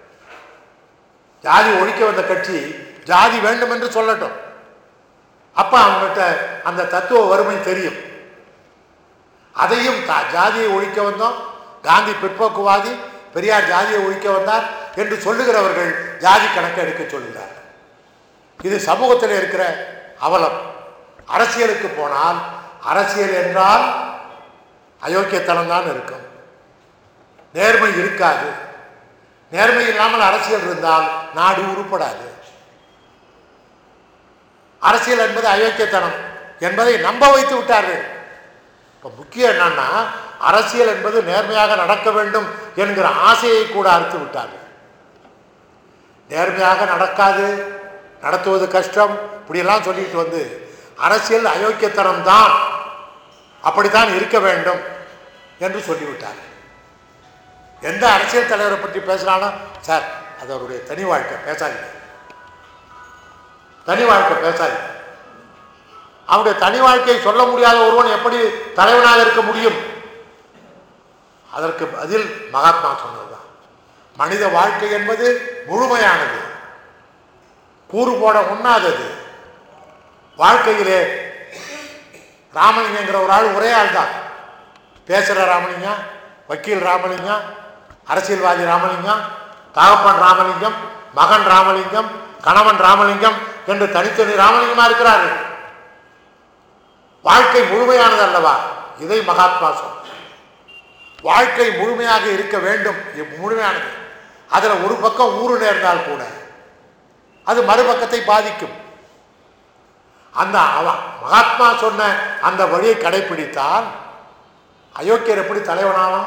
ஜாதி ஒழிக்க வந்த கட்சி ஜாதி வேண்டும் என்று சொல்லட்டும் அப்ப அவங்ககிட்ட அந்த தத்துவ வறுமை தெரியும் அதையும் தா- ஜாதியை ஒழிக்க வந்தோம் காந்தி பிற்போக்குவாதி பெரியார் ஜாதியை ஒழிக்க வந்தார் என்று சொல்லுகிறவர்கள் ஜாதி கணக்கு எடுக்க சொல்கிறார்கள் இது சமூகத்தில் இருக்கிற அவலம் அரசியலுக்கு போனால் அரசியல் என்றால் அயோக்கியத்தனம் தான் இருக்கும் நேர்மை இருக்காது நேர்மை இல்லாமல் அரசியல் இருந்தால் நாடு உருப்படாது அரசியல் என்பது அயோக்கியத்தனம் என்பதை நம்ப வைத்து விட்டார்கள் இப்போ முக்கியம் என்னன்னா அரசியல் என்பது நேர்மையாக நடக்க வேண்டும் என்கிற ஆசையை கூட அறுத்து விட்டார்கள் நேர்மையாக நடக்காது நடத்துவது கஷ்டம் இப்படியெல்லாம் சொல்லிட்டு வந்து அரசியல் அயோக்கியத்தனம் தான் அப்படித்தான் இருக்க வேண்டும் என்று சொல்லிவிட்டார் எந்த அரசியல் தலைவரை பற்றி பேசுகிறாலும் சார் அது அவருடைய தனி வாழ்க்கை பேசாதீங்க தனி வாழ்க்கை பேசாதீங்க அவனுடைய தனி வாழ்க்கையை சொல்ல முடியாத ஒருவன் எப்படி தலைவனாக இருக்க முடியும் அதற்கு பதில் மகாத்மா சொன்னதுதான் மனித வாழ்க்கை என்பது முழுமையானது கூறு போட உண்ணாதது வாழ்க்கையிலே ராமலிங்கங்கிற ஒரு ஆள் ஒரே ஆள் தான் பேசுகிற ராமலிங்கம் வக்கீல் ராமலிங்கம் அரசியல்வாதி ராமலிங்கம் தகப்பன் ராமலிங்கம் மகன் ராமலிங்கம் கணவன் ராமலிங்கம் என்று தனித்தனி ராமலிங்கமா இருக்கிறார்கள் வாழ்க்கை முழுமையானது அல்லவா இதை மகாத்மா சொன்னார் வாழ்க்கை முழுமையாக இருக்க வேண்டும் இது முழுமையானது அதில் ஒரு பக்கம் ஊறு நேர்ந்தால் கூட அது மறுபக்கத்தை பாதிக்கும் அந்த அவ- மகாத்மா சொன்ன அந்த வழியை கடைபிடித்தால் அயோக்கியர் எப்படி தலைவனாவான்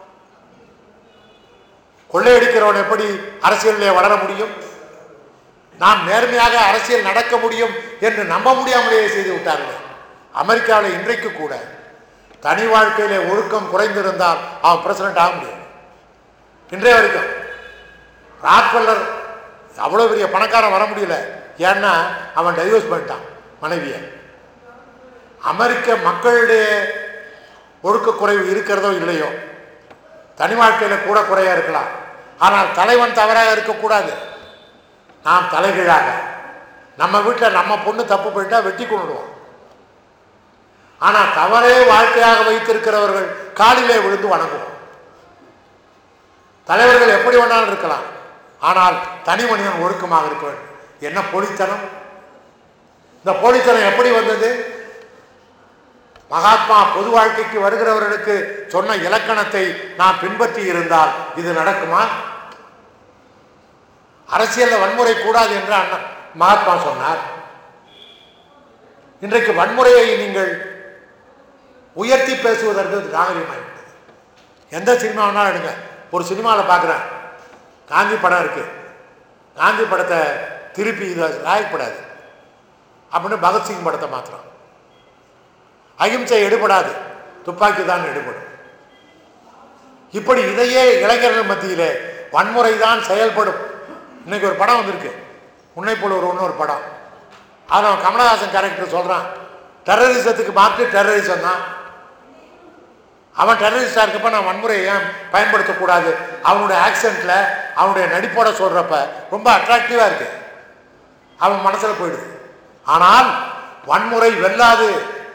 கொள்ளையடிக்கிறவன் எப்படி அரசியலிலே வளர முடியும் நாம் நேர்மையாக அரசியல் நடக்க முடியும் என்று நம்ப முடியாமலேயே செய்து விட்டார்கள் அமெரிக்காவில் இன்றைக்கு கூட தனி வாழ்க்கையிலே ஒழுக்கம் குறைந்திருந்தால் அவன் பிரசிடண்ட் ஆக முடியும் இன்றைய வரைக்கும் ராக்வெல்லர் அவ்வளோ பெரிய பணக்காரன் வர முடியல ஏன்னா அவன் டைவர்ஸ் பண்ணிட்டான் மனைவியை அமெரிக்க மக்களுடைய ஒழுக்க குறைவு இருக்கிறதோ இல்லையோ தனி வாழ்க்கையில் கூட குறையா இருக்கலாம் ஆனால் தலைவன் தவறாக இருக்கக்கூடாது நாம் தலைகீழாக நம்ம வீட்டில் நம்ம பொண்ணு தப்பு பண்ணிட்டா வெட்டி கொண்டுடுவோம் ஆனால் தவறே வாழ்க்கையாக வைத்திருக்கிறவர்கள் காலிலே விழுந்து வணங்குவோம் தலைவர்கள் எப்படி வேணாலும் இருக்கலாம் ஆனால் தனி மனிதன் ஒழுக்கமாக இருக்க வேண்டும் என்ன போலித்தனம் இந்த போலித்தனம் எப்படி வந்தது மகாத்மா பொது வாழ்க்கைக்கு வருகிறவர்களுக்கு சொன்ன இலக்கணத்தை நாம் பின்பற்றி இருந்தால் இது நடக்குமா அரசியல்ல வன்முறை கூடாது என்று அண்ணன் மகாத்மா சொன்னார் இன்றைக்கு வன்முறையை நீங்கள் உயர்த்தி பேசுவதற்கு நாகரிகமாகிவிட்டது எந்த சினிமா வேணாலும் எடுங்க ஒரு சினிமாவில் பார்க்குறேன் காந்தி படம் இருக்கு காந்தி படத்தை திருப்பி இதை ராயப்படாது அப்படின்னு பகத்சிங் படத்தை மாத்திரம் அகிம்சை எடுபடாது துப்பாக்கி தான் எடுபடும் இப்படி இதையே இளைஞர்கள் மத்தியிலே வன்முறை தான் செயல்படும் இன்னைக்கு ஒரு படம் வந்திருக்கு உன்னை போல ஒரு இன்னொரு படம் அதில் அவன் கமலஹாசன் கேரக்டர் சொல்கிறான் டெரரிசத்துக்கு மாற்று டெரரிசம் தான் அவன் டெரரிஸ்டாக இருக்கப்ப நான் வன்முறையை ஏன் பயன்படுத்தக்கூடாது அவனுடைய ஆக்சென்ட்டில் அவனுடைய நடிப்போட சொல்கிறப்ப ரொம்ப அட்ராக்டிவாக இருக்கு அவன் மனசில் போயிடுது ஆனால் வன்முறை வெல்லாது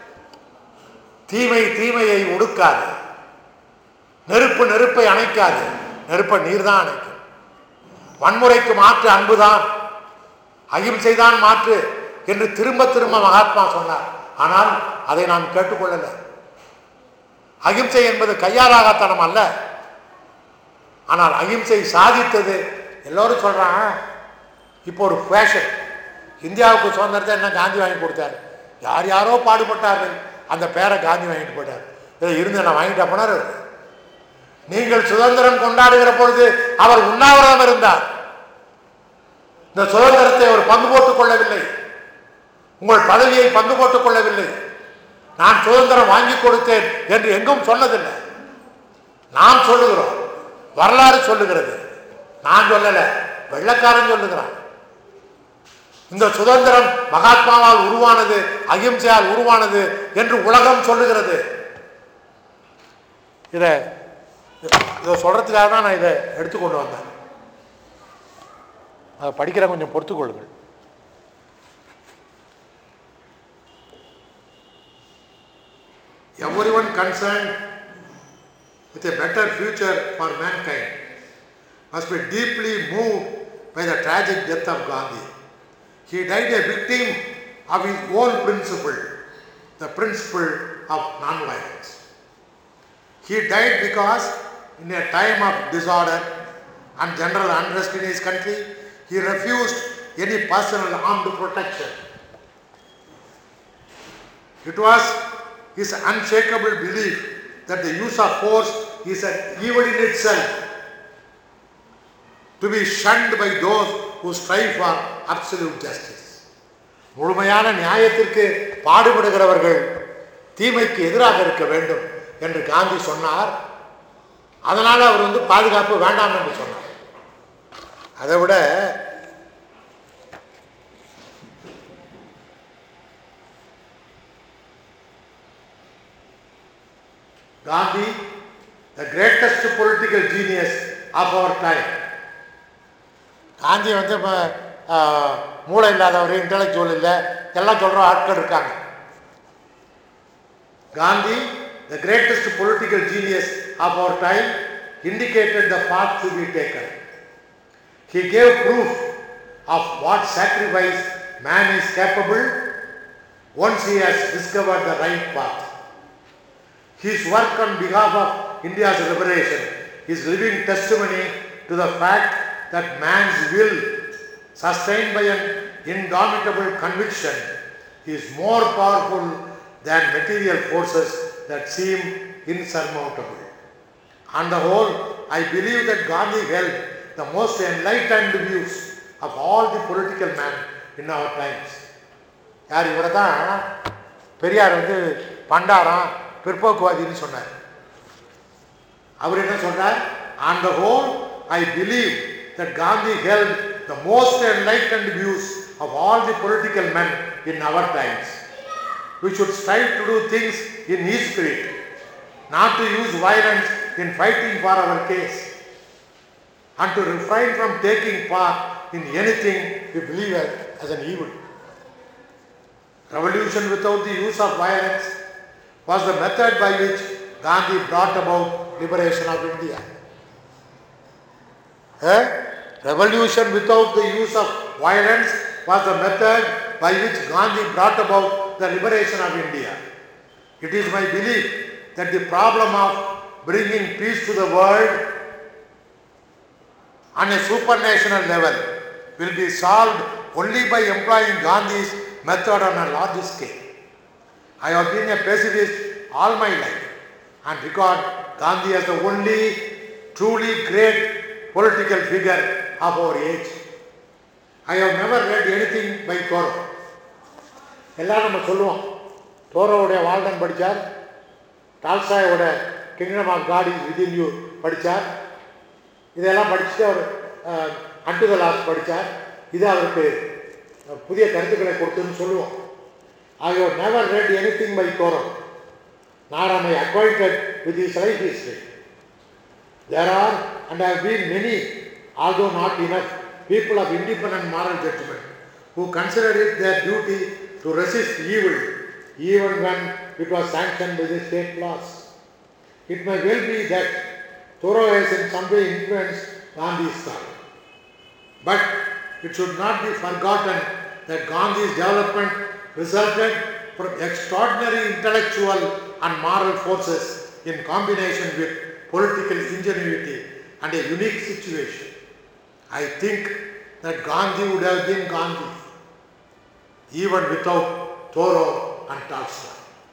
தீமை தீமையை ஒடுக்காது நெருப்பு நெருப்பை அணைக்காது நெருப்பை நீர் தான் அணைக்கும் வன்முறைக்கு மாற்று அன்புதான் அகிம்சை தான் மாற்று என்று திரும்ப திரும்ப மகாத்மா சொன்னார் ஆனால் அதை நாம் கேட்டுக்கொள்ளல அகிம்சை என்பது கையாலாகத்தனம் அல்ல ஆனால் அகிம்சை சாதித்தது எல்லோரும் சொல்றாங்க இப்போ ஒரு ஃபேஷன் இந்தியாவுக்கு சுதந்திரத்தை என்ன காந்தி வாங்கி கொடுத்தாரு யார் யாரோ பாடுபட்டார்கள் அந்த பேரை காந்தி வாங்கிட்டு போயிட்டார் இதை இருந்து நான் வாங்கிட்டா போனார் அவரு. நீங்கள் சுதந்திரம் கொண்டாடுகிற பொழுது அவர் உண்ணாவிரதம் இருந்தார் இந்த சுதந்திரத்தை அவர் பங்கு போட்டுக் கொள்ளவில்லை உங்கள் பதவியை பங்கு போட்டுக் கொள்ளவில்லை நான் சுதந்திரம் வாங்கி கொடுத்தேன் என்று எங்கும் சொன்னதில்லை நாம் சொல்லுகிறோம் வரலாறு சொல்லுகிறது நான் சொல்லல வெள்ளக்காரன் சொல்லுகிறான் இந்த சுதந்திரம் மகாத்மாவால் உருவானது அகிம்சையால் உருவானது என்று உலகம் சொல்லுகிறது இதை இதை சொல்றதுக்காக தான் நான் இதை எடுத்துக்கொண்டு வந்தேன் அதை படிக்கிற கொஞ்சம் பொறுத்துக்கொள்ளுங்கள் everyone concerned with a better future for mankind must be deeply moved by the tragic death of Gandhi. He died a victim of his own principle, the principle of non-violence. He died because in a time of disorder and general unrest in his country, he refused any personal armed protection. It was his unshakable belief that the use of force is an evil in itself, to be shunned by those who strive for absolute justice. முழுமையான நியாயத்திற்கு பாடுபடுகிறவர்கள் தீமைக்கு எதிராக இருக்க வேண்டும் என்று காந்தி சொன்னார் அதனால அவர் வந்து பாதுகாப்பு வேண்டாம் என்று சொன்னார் அதை விட Gandhi the greatest political genius of our time Gandhi வந்து இப்போ மூளை இல்லாதவர் இன்டலெக்சுவல் இல்லை எல்லாம் சொல்கிற ஆட்கள் இருக்காங்க Gandhi the greatest political genius of our time indicated the path to be taken he gave proof of what sacrifice man is capable once he has discovered the right path His work on behalf of India's liberation is living testimony to the fact that man's will, sustained by an indomitable conviction, is more powerful than material forces that seem insurmountable. On the whole, I believe that Gandhi held the most enlightened views of all the political men in our times. யார் இவரை தான் பெரியார் வந்து பண்டாரம் பிற்போக்குவாதின்னு சொன்னார் அவர் என்ன சொன்னார் on the whole I believe that Gandhi held the most enlightened views of all the political men in our times we should strive to do things in his spirit not to use violence in fighting for our cause and to refrain from taking part in anything we believe as, as an evil. Revolution without the use of violence was the method by which Gandhi brought about liberation of India. Eh? Revolution without the use of violence was the method by which Gandhi brought about the liberation of India. It is my belief that the problem of bringing peace to the world on a supranational level will be solved only by employing Gandhi's method on a large scale. I have been a pacifist all my life and regard Gandhi as the only truly great political figure of our age. I have never read anything by Thoreau. எல்லாம் நம்ம சொல்லுவோம் தோரோவுடைய Walden படித்தார் டால்சாயோட kingdom of God is within you படித்தார் இதெல்லாம் படிச்சுட்டு அவர் and the loss படித்தார் இது அவருக்கு அஹ், புதிய கருத்துக்களை கொடுத்துன்னு சொல்லுவோம் I have never read anything by Thoreau, nor am I acquainted with his life history. There are, and have been many, although not enough, people of independent moral judgment who consider it their duty to resist evil, even when it was sanctioned by the state laws. It may well be that Thoreau has in some way influenced Gandhi's thought. But it should not be forgotten that Gandhi's development resulted from extraordinary intellectual and moral forces in combination with political ingenuity and a unique situation. I think that Gandhi would have been Gandhi even without Thoreau and Tolstoy.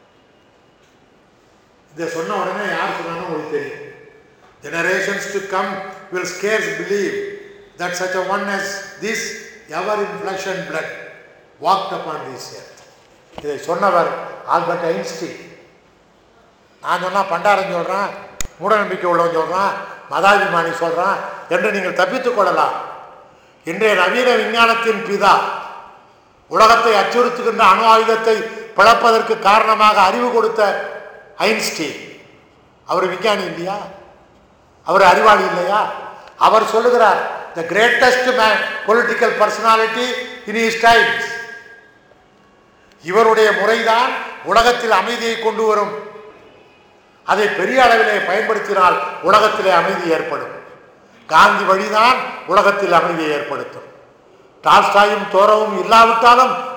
இதை சொன்ன உடனே யார் சொன்னாலும் உங்களுக்கு தெரியும் generations to come will scarce believe that such a one as this ever in flesh and blood walked upon this earth இதை சொன்னவர் Albert Einstein நான் சொன்னால் பண்டாரம் சொல்கிறேன் மூடநம்பிக்கை உள்ளவன் சொல்கிறான் மதாபிமானி சொல்கிறான் என்று நீங்கள் தப்பித்துக் கொள்ளலாம் இன்றைய நவீன விஞ்ஞானத்தின் பிதா உலகத்தை அச்சுறுத்துகின்ற அணு ஆயுதத்தை பிளப்பதற்கு காரணமாக அறிவு கொடுத்த ஐன்ஸ்டீன் அவர் விஞ்ஞானி இல்லையா அவர் அறிவாளி இல்லையா அவர் சொல்லுகிறார் the greatest man political personality in his times இவருடைய முறைதான் உலகத்தில் அமைதியை கொண்டு வரும் அதை பெரிய அளவிலே பயன்படுத்தினால் உலகத்திலே அமைதி ஏற்படும் காந்தி வழிதான் உலகத்தில் அமைதியை ஏற்படுத்தும் டால்ஸ்டாயும் தோரவும் இல்லாவிட்டாலும்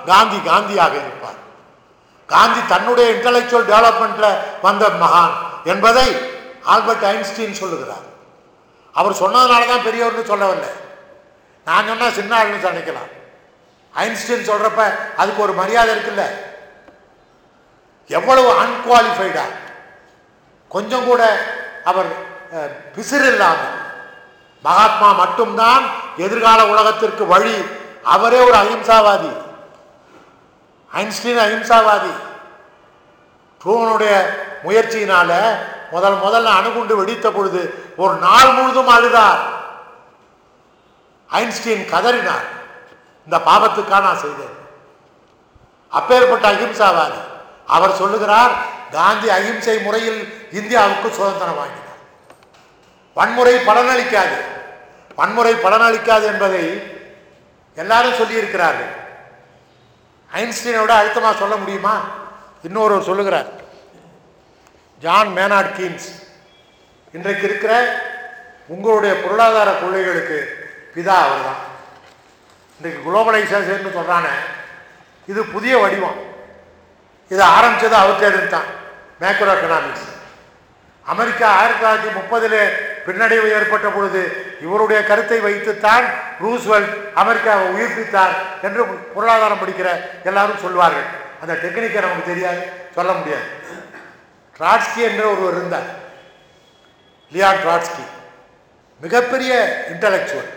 காந்தி காந்தியாக இருப்பார் காந்தி தன்னுடைய இன்டலெக்சுவல் டெவலப்மெண்ட்ல வந்த மகான் என்பதை ஆல்பர்ட் ஐன்ஸ்டீன் சொல்லுகிறார் அவர் சொன்னதுனால தான் பெரியவர்னு சொல்லவில்லை நான் சொன்னா சின்ன ஆள்னு நினைக்கலாம் ஐன்ஸ்டீன் சொல்றப்ப அதுக்கு ஒரு மரியாதை இருக்குல்ல எவ்வளவு அன்குவாலிஃபைடா கொஞ்சம் கூட அவர் அஹ், பிசிறு இல்லாமல் மகாத்மா மட்டும்தான் எதிர்கால உலகத்திற்கு வழி அவரே ஒரு அஹிம்சாவாதி ஐன்ஸ்டீன் அஹிம்சாவாதி ட்ரூவனுடைய முயற்சியினால முதல் முதல்ல அணுகுண்டு வெடித்த பொழுது ஒரு நாள் முழுதும் அழுதார் ஐன்ஸ்டீன் கதறினார் இந்த பாவத்துக்காக நான் செய்தேன் அப்பேற்பட்ட அகிம்சாவாதி அவர் சொல்லுகிறார் காந்தி அகிம்சை முறையில் இந்தியாவுக்கு சுதந்திரம் வாங்கினார் வன்முறை பலனளிக்காது வன்முறை பலனளிக்காது என்பதை எல்லாரும் சொல்லியிருக்கிறார்கள் ஐன்ஸ்டீனை விட அழுத்தமாக சொல்ல முடியுமா இன்னொருவர் சொல்லுகிறார் ஜான் மேனாட் கீன்ஸ் இன்றைக்கு இருக்கிற உங்களுடைய பொருளாதார கொள்கைகளுக்கு பிதா அவர்தான் இன்றைக்கு குளோபலைசேஷன் சொல்றானே இது புதிய வடிவம் இது ஆரம்பிச்சது அவர்கிட்ட தான் மேக்ரோ எக்கனாமிக்ஸ் அமெரிக்கா ஆயிரத்தி தொள்ளாயிரத்தி முப்பதிலே பின்னடைவு ஏற்பட்ட பொழுது இவருடைய கருத்தை வைத்துத்தான் ரூஸ்வெல்ட் அமெரிக்காவை உயிர்ப்பித்தார் என்று பொருளாதாரம் படிக்கிற எல்லாரும் சொல்வார்கள் அந்த டெக்னிக்கை நமக்கு தெரியாது சொல்ல முடியாது ட்ராட்ஸ்கி என்ற ஒருவர் இருந்தார் லியான் ட்ராட்ஸ்கி மிகப்பெரிய இன்டலெக்சுவல்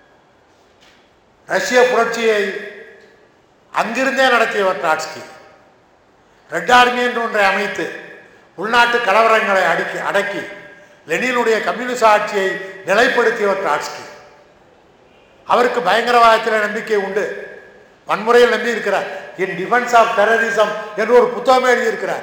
ரஷ்ய புரட்சியை அங்கிருந்தே நடத்தியவர் ட்ராட்ஸ்கி ரெட் ஆர்மி என்று ஒன்றை அமைத்து உள்நாட்டு கலவரங்களை அடக்கி அடக்கி லெனினுடைய கம்யூனிஸ்ட் ஆட்சியை நிலைப்படுத்தியவர் ட்ராட்ஸ்கி அவருக்கு பயங்கரவாதத்தில் நம்பிக்கை உண்டு வன்முறையில் நம்பி இருக்கிறார் இன் டிஃபென்ஸ் ஆஃப் டெரரிசம் என்று ஒரு புத்தகமே எழுதியிருக்கிறார்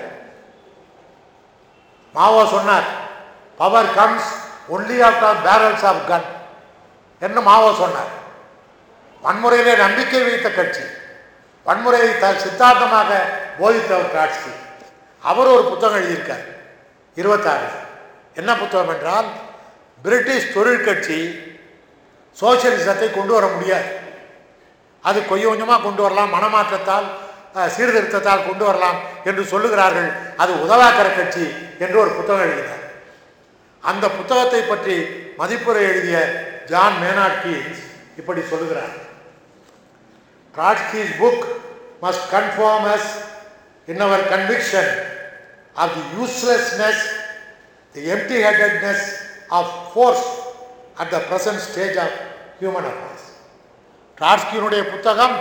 மாவோ சொன்னார் power comes only after barrels of gun என்று மாவோ சொன்னார் வன்முறையிலே நம்பிக்கை வைத்த கட்சி வன்முறையை த சித்தாந்தமாக போதித்தவர் ட்ராட்ஸ்கி அவர் ஒரு புத்தகம் எழுதியிருக்கார் இருபத்தாறு என்ன புத்தகம் என்றால் பிரிட்டிஷ் தொழிற்கட்சி சோசியலிசத்தை கொண்டு வர முடியாது அது கொஞ்சம் கொஞ்சமாக கொண்டு வரலாம் மனமாற்றத்தால் அஹ், சீர்திருத்தத்தால் கொண்டு வரலாம் என்று சொல்லுகிறார்கள் அது உதவாக்கர கட்சி என்று ஒரு புத்தகம் எழுதினார் அந்த புத்தகத்தை பற்றி மதிப்புரை எழுதிய ஜான் மேனாட் கீன்ஸ் இப்படி சொல்லுகிறார் Trotsky's book must conform us in our conviction of the uselessness, the empty-headedness of force at the present stage of human affairs. ட்ராட்ஸ்கியினுடைய புத்தகம்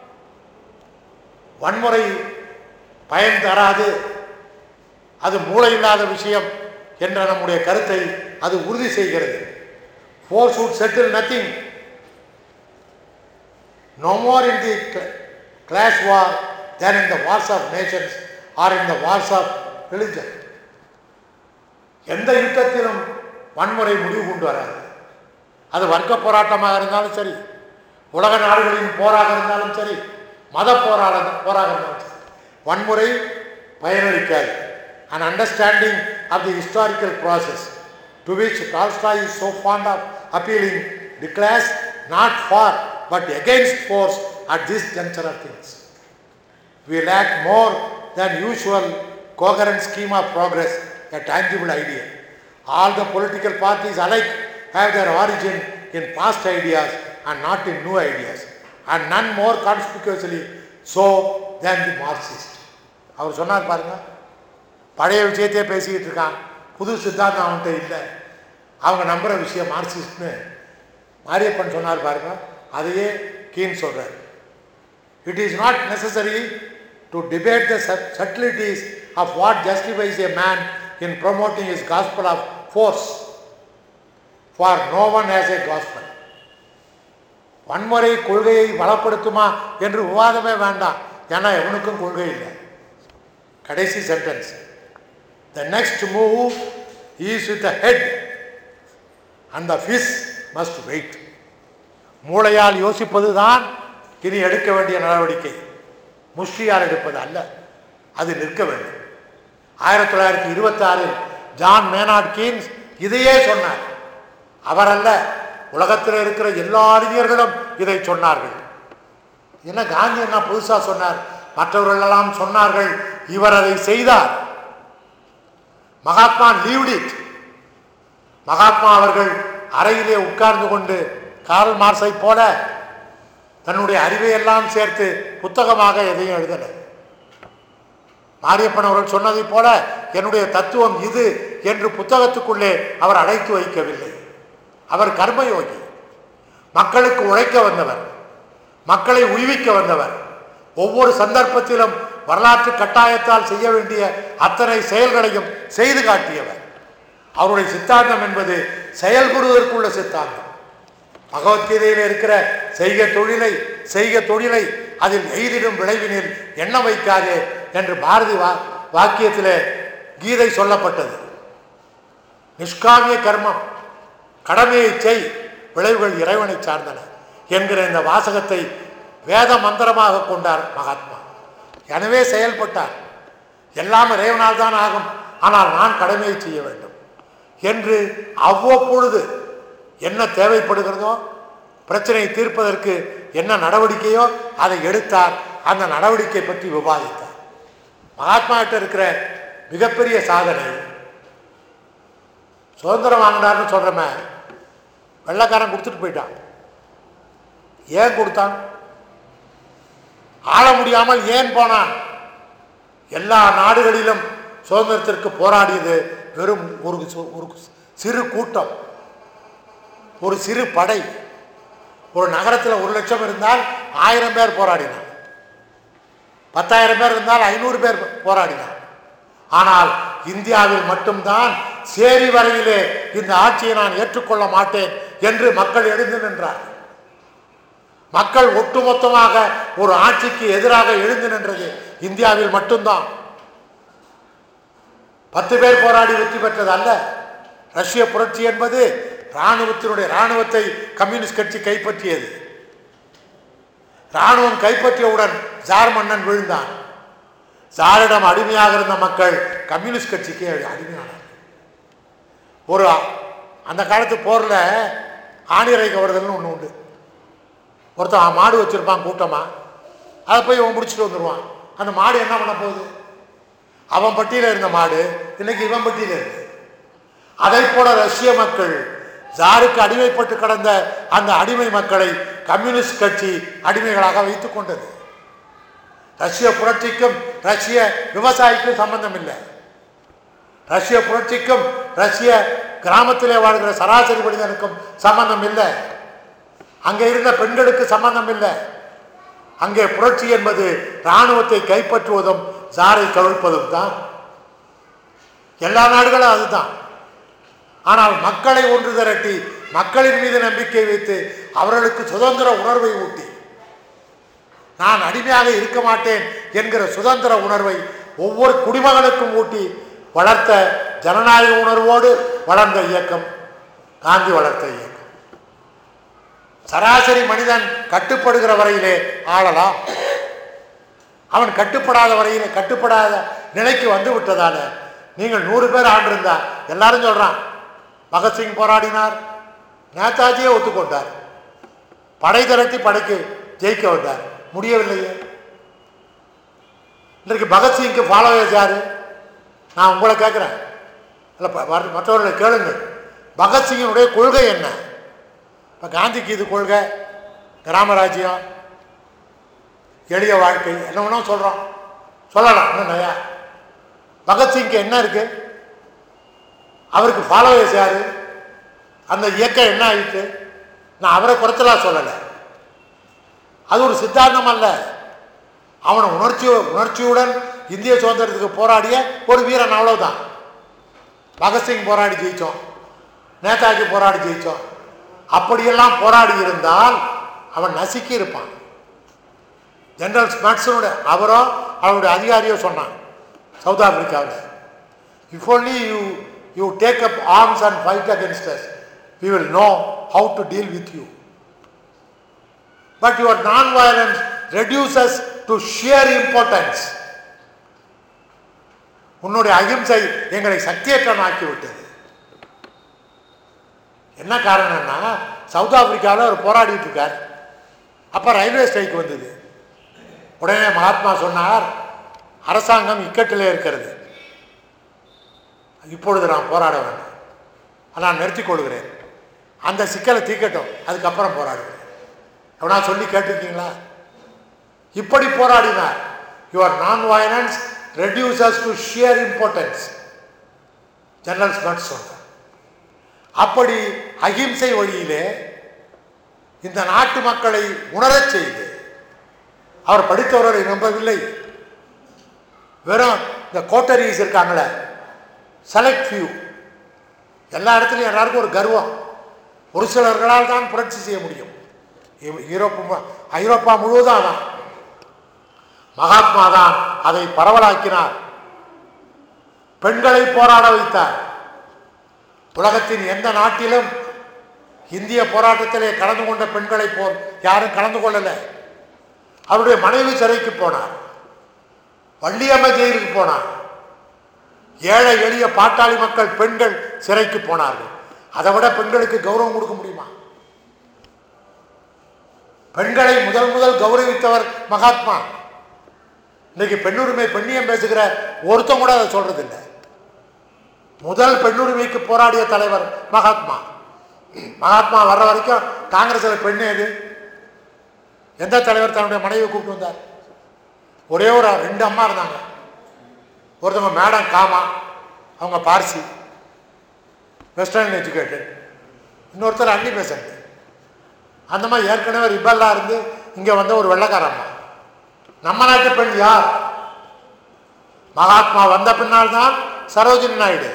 வன்முறை பயன் தராது அது மூளை இல்லாத விஷயம் என்ற நம்முடைய கருத்தை அது உறுதி செய்கிறது force would settle nothing no more in the cl- class war than in the wars of nations or in the wars of religion. எந்த யுத்தத்திலும் வன்முறை முடிவு கொண்டு வராது அது வர்க்க போராட்டமாக இருந்தாலும் சரி உலக நாடுகளின் போராக இருந்தாலும் சரி மத போராட போராக இருந்தாலும் சரி வன்முறை பயனளிக்காது an understanding of the historical process to which Tolstoy is so fond of appealing declares not for but against force at this juncture of things. We lack more than usual coherent scheme of progress, a tangible idea. All the political parties alike have their origin in past ideas and not in new ideas, and none more conspicuously so than the Marxist. அவர் சொன்னார் பாருங்க பழைய விஷயத்தையே பேசிக்கிட்டு இருக்கான் புது சித்தாந்தம் அவன்கிட்ட இல்லை அவங்க நம்புற விஷயம் மார்க்சிஸ்ட்னு மாரியப்பன் சொன்னார் பாருங்க அதையே கீன் சொல்றார் It is not necessary to debate the sub- subtleties of what justifies a man in promoting his gospel of force, for no one has a gospel. வன்முறை கொள்கையை பலப்படுத்துமா என்று விவாதமே வேண்டாம் ஏன்னா எவனுக்கும் கொள்கை இல்லை கடைசி sentence the next move is with the head and the fist must wait மூளையால் யோசிப்பது தான் இனி எடுக்க வேண்டிய நடவடிக்கை முஷ்டியால் எடுப்பது அல்ல அது நிற்க வேண்டும் ஆயிரத்தி தொள்ளாயிரத்தி இருபத்தாறில் ஜான் மேனாட் கீன்ஸ் இதையே சொன்னார் அவர் அல்ல உலகத்தில் இருக்கிற எல்லா அறிஞர்களும் இதை சொன்னார்கள் என்ன காந்தி என்ன புதுசா சொன்னார் மற்றவர்கள் எல்லாம் சொன்னார்கள் இவர் அதை செய்தார் மகாத்மா லீவ்ட் இட் மகாத்மா அவர்கள் அறையிலே உட்கார்ந்து கொண்டு கார்ல் மார்ஸை போல தன்னுடைய அறிவை எல்லாம் சேர்த்து புத்தகமாக எதையும் எழுதலை மாரியப்பன் அவர்கள் சொன்னதைப் போல என்னுடைய தத்துவம் இது என்று புத்தகத்துக்குள்ளே அவர் அடைத்து வைக்கவில்லை அவர் கர்மயோகி மக்களுக்கு உழைக்க வந்தவர் மக்களை உய்விக்க வந்தவர் ஒவ்வொரு சந்தர்ப்பத்திலும் வரலாற்று கட்டாயத்தால் செய்ய வேண்டிய அத்தனை செயல்களையும் செய்து காட்டியவர் அவருடைய சித்தாந்தம் என்பது செயல்படுவதற்குள்ள சித்தாந்தம் பகவத்கீதையில் இருக்கிற செய்க தொழிலை செய்க தொழிலை அதில் எய்திடும் விளைவினில் எண்ண வைக்காதே என்று பாரதி வா வாக்கியத்திலே கீதை சொல்லப்பட்டது நிஷ்காமிய கர்மம் கடமையை செய் விளைவுகள் இறைவனை சார்ந்தன என்கிற இந்த வாசகத்தை வேத மந்திரமாக கொண்டார் மகாத்மா எனவே செயல்பட்டார் எல்லாம் இறைவனால் தான் ஆகும் ஆனால் நான் கடமையை செய்ய வேண்டும் என்று அவ்வப்பொழுது என்ன தேவைப்படுகிறதோ பிரச்சனையை தீர்ப்பதற்கு என்ன நடவடிக்கையோ அதை எடுத்தார் அந்த நடவடிக்கை பற்றி விவாதித்தார் மகாத்மா கிட்ட இருக்கிற மிகப்பெரிய சாதனை சுதந்திரம் வாங்கினார்னு சொல்கிறமே வெள்ளைக்காரன் கொடுத்துட்டு போயிட்டான் ஏன் கொடுத்தான் ஆள முடியாமல் ஏன் போனான் எல்லா நாடுகளிலும் சுதந்திரத்திற்கு போராடியது வெறும் ஒரு சு- ஒரு சிறு கூட்டம் ஒரு சிறு படை ஒரு நகரத்தில் ஒரு லட்சம் இருந்தால் ஆயிரம் பேர் போராடினான் பத்தாயிரம் பேர் இருந்தால் ஐநூறு பேர் போராடினான் ஆனால் இந்தியாவில் மட்டும்தான் சேரி வரையிலே இந்த ஆட்சியை நான் ஏற்றுக்கொள்ள மாட்டேன் என்று மக்கள் எழுந்து நின்றார் மக்கள் ஒட்டுமொத்தமாக ஒரு ஆட்சிக்கு எதிராக எழுந்து நின்றது இந்தியாவில் மட்டும்தான் பத்து பேர் போராடி வெற்றி பெற்றது அல்ல ரஷ்ய புரட்சி என்பது இராணுவத்தினுடைய இராணுவத்தை கம்யூனிஸ்ட் கட்சி கைப்பற்றியது இராணுவம் கைப்பற்றியவுடன் ஜார் மன்னன் விழுந்தான் ஜாரிடம் அடிமையாக இருந்த மக்கள் கம்யூனிஸ்ட் கட்சிக்கு அடிமையானார் ஒரு அந்த காலத்து போரில் ஆணிரை கவர்தல்னு ஒன்று உண்டு ஒருத்தன் மாடு வச்சிருப்பான் கூட்டமா அதை போய் இவன் முடிச்சுட்டு வந்துடுவான் அந்த மாடு என்ன பண்ண போகுது அவன் பட்டியல இருந்த மாடு இன்னைக்கு இவன் பட்டியல இருக்கு அதை போல ரஷ்ய மக்கள் ஜாருக்கு அடிமைப்பட்டு கிடந்த அந்த அடிமை மக்களை கம்யூனிஸ்ட் கட்சி அடிமைகளாக வைத்துக் கொண்டது ரஷ்ய புரட்சிக்கும் ரஷ்ய விவசாயிக்கும் சம்பந்தம் இல்லை ரஷ்ய புரட்சிக்கும் ரஷ்ய கிராமத்திலே வாழ்கிற சராசரி மனிதனுக்கும் சம்பந்தம் இல்லை அங்கே இருந்த பெண்களுக்கு சம்பந்தம் இல்லை அங்கே புரட்சி என்பது இராணுவத்தை கைப்பற்றுவதும் ஜாரை கவிழ்ப்பதும் தான் எல்லா நாடுகளும் அதுதான் ஆனால் மக்களை ஒன்று திரட்டி மக்களின் மீது நம்பிக்கை வைத்து அவர்களுக்கு சுதந்திர உணர்வை ஊட்டி நான் அடிமையாக இருக்க மாட்டேன் என்கிற சுதந்திர உணர்வை ஒவ்வொரு குடிமகனுக்கும் ஊட்டி வளர்த்த ஜனநாயக உணர்வோடு வளர்ந்த இயக்கம் காந்தி வளர்த்த இயக்கம் சராசரி மனிதன் கட்டுப்படுகிற வரையிலே ஆளலாம் அவன் கட்டுப்படாத வரையிலே கட்டுப்படாத நிலைக்கு வந்து விட்டதால நீங்கள் நூறு பேர் ஆண்டிருந்தா எல்லாரும் சொல்றான் பகத்சிங் போராடினார் நேதாஜியே ஒத்துக்கொண்டார் படை திரட்டி படைக்கு ஜெயிக்க வந்தார் முடியவில்லையே இன்றைக்கு பகத்சிங்க்கு ஃபாலோவர்ஸ் யாரு நான் உங்களை கேட்குறேன் இல்லை ப- மற்ற- மற்றவர்களை கேளுங்கள் பகத்சிங்கினுடைய கொள்கை என்ன இப்போ காந்திக்கு இது கொள்கை கிராமராஜ்யம் எளிய வாழ்க்கை என்ன வேணும் சொல்கிறோம் சொல்லலாம் இன்னும் நிறையா பகத்சிங்க்கு என்ன இருக்கு அவருக்கு ஃபாலோவர்ஸ் யாரு அந்த இயக்கம் என்ன ஆயிட்டு நான் அவரை குறைச்சலா சொல்லலை அது ஒரு சித்தாந்தம் அல்ல அவனை உணர்ச்சி உணர்ச்சியுடன் இந்திய சுதந்திரத்துக்கு போராடிய ஒரு வீரன் அவ்வளவுதான் பகத்சிங் போராடி ஜெயிச்சோம் நேதாஜி போராடி ஜெயிச்சோம் அப்படியெல்லாம் போராடி இருந்தால் அவன் நசுக்கி இருப்பான் ஜெனரல் ஸ்மட்ஸனுடைய அவரோ அவருடைய அதிகாரியோ சொன்னான் சவுத் ஆப்பிரிக்காவில் if only you you take up arms and fight against us we will know how to deal with you but your non-violence reduces to sheer impotence உன்னுடைய அகிம்சை எங்களை சக்தியற்றமாக்கி விட்டது என்ன காரணம்னா சவுத் ஆப்பிரிக்காவில் அவர் போராடிட்டு இருக்கார் அப்போ ரயில்வே ஸ்ட்ரைக் வந்தது உடனே மகாத்மா சொன்னார் அரசாங்கம் இக்கட்டிலே இருக்கிறது இப்பொழுது நான் போராட வேண்டும் நான் நிறுத்திக் கொள்கிறேன் அந்த சிக்கலை தீக்கட்டும் அதுக்கப்புறம் போராடுகிறேன் எவனா சொல்லி கேட்டிருக்கீங்களா இப்படி போராடினார் your non violence reduces to sheer importance General Smuts சொன்னார் அப்படி அகிம்சை வழியிலே இந்த நாட்டு மக்களை உணரச் செய்து அவர் படித்தவர்களை நம்பவில்லை வெறும் இந்த கோட்டரிஸ் இருக்காங்களே செலக்ட் ஃபியூ எல்லா இடத்துலையும் எல்லாருக்கும் ஒரு கர்வம் ஒரு சிலர்களால் தான் புரட்சி செய்ய முடியும் இ- யூரோப்பு மு- ஐரோப்பா முழுவதும் அதான் மகாத்மா தான் அதை பரவலாக்கினார் பெண்களை போராட வைத்தார் உலகத்தின் எந்த நாட்டிலும் இந்திய போராட்டத்திலே கலந்து கொண்ட பெண்களை போல் யாரும் கலந்து கொள்ளலை அவருடைய மனைவி சிறைக்கு போனார் வள்ளியம்ம ஜெயிலுக்கு போனார் ஏழை எளிய பாட்டாளி மக்கள் பெண்கள் சிறைக்கு போனார்கள் அதை விட பெண்களுக்கு கௌரவம் கொடுக்க முடியுமா பெண்களை முதல் முதல் கௌரவித்தவர் மகாத்மா இன்னைக்கு பெண்ணுரிமை பெண்ணியம் பேசுகிற ஒருத்தன் கூட அதை சொல்றது இல்லை முதல் பெண்ணுரிமைக்கு போராடிய தலைவர் மகாத்மா மகாத்மா வர்ற வரைக்கும் காங்கிரஸ்ல பெண் எது எந்த தலைவர் தன்னுடைய மனைவியை கூப்பிட்டு வந்தார் ஒரே ஒரு ரெண்டு அம்மா இருந்தாங்க ஒருத்தவங்க மேடம் காமா அவங்க பார்சி வெஸ்டர்ன் எஜுகேட்டட் இன்னொருத்தர் அன்னி பேசண்ட் அந்த மாதிரி ஏற்கனவே ரிபல்லா இருந்து இங்கே வந்த ஒரு வெள்ளைக்கார அம்மா நம்ம நாட்டு பெண் யார் மகாத்மா வந்த பின்னால் தான் சரோஜினி நாயுடு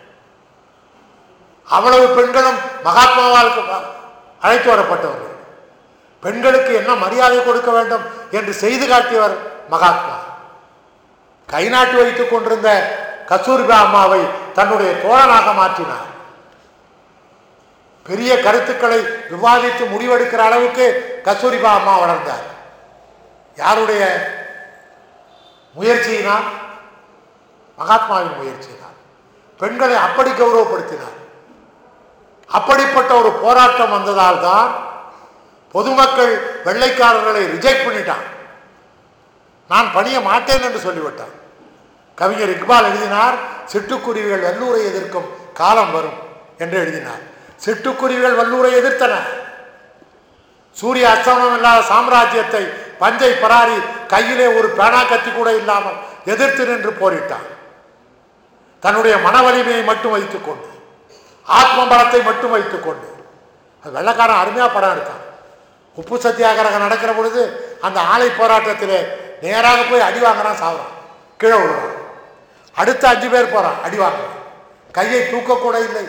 அவ்வளவு பெண்களும் மகாத்மாவால் அழைத்து வரப்பட்டவர்கள் பெண்களுக்கு என்ன மரியாதை கொடுக்க வேண்டும் என்று செய்து காட்டியவர் மகாத்மா கை நாட்டு வைத்துக் கொண்டிருந்த கஸ்தூர்பா அம்மாவை தன்னுடைய தோழனாக மாற்றினார் பெரிய கருத்துக்களை விவாதித்து முடிவெடுக்கிற அளவுக்கு கஸ்தூரிபா அம்மா வளர்ந்தார் யாருடைய முயற்சியினால் மகாத்மாவின் முயற்சியினால் பெண்களை அப்படி கௌரவப்படுத்தினார் அப்படிப்பட்ட ஒரு போராட்டம் வந்ததால் தான் பொதுமக்கள் வெள்ளைக்காரர்களை ரிஜெக்ட் பண்ணிட்டான் நான் பணிய மாட்டேன் என்று சொல்லிவிட்டான் கவிஞர் இக்பால் எழுதினார் சிட்டுக்குருவிகள் வல்லூரை எதிர்க்கும் காலம் வரும் என்று எழுதினார் சிட்டுக்குருவிகள் வல்லூரை எதிர்த்தன சூரிய அஸ்தமனம் இல்லாத சாம்ராஜ்யத்தை பஞ்சை பராரி கையிலே ஒரு பேனா கத்தி கூட இல்லாமல் எதிர்த்து நின்று போரிட்டான் தன்னுடைய மன வலிமையை மட்டும் வைத்துக் கொண்டு ஆத்ம பலத்தை மட்டும் வைத்துக் கொண்டு அது வெள்ளக்காரன் அருமையா படம் எடுத்தான் உப்பு சத்தியாகிரகம் நடக்கிற பொழுது அந்த ஆலை போராட்டத்திலே நேராக போய் அடி வாங்குறான் சாவுறான் கீழே விழுறான் அடுத்த அஞ்சு பேர் போறான் அடி வாங்குறான் கையை தூக்கக்கூட இல்லை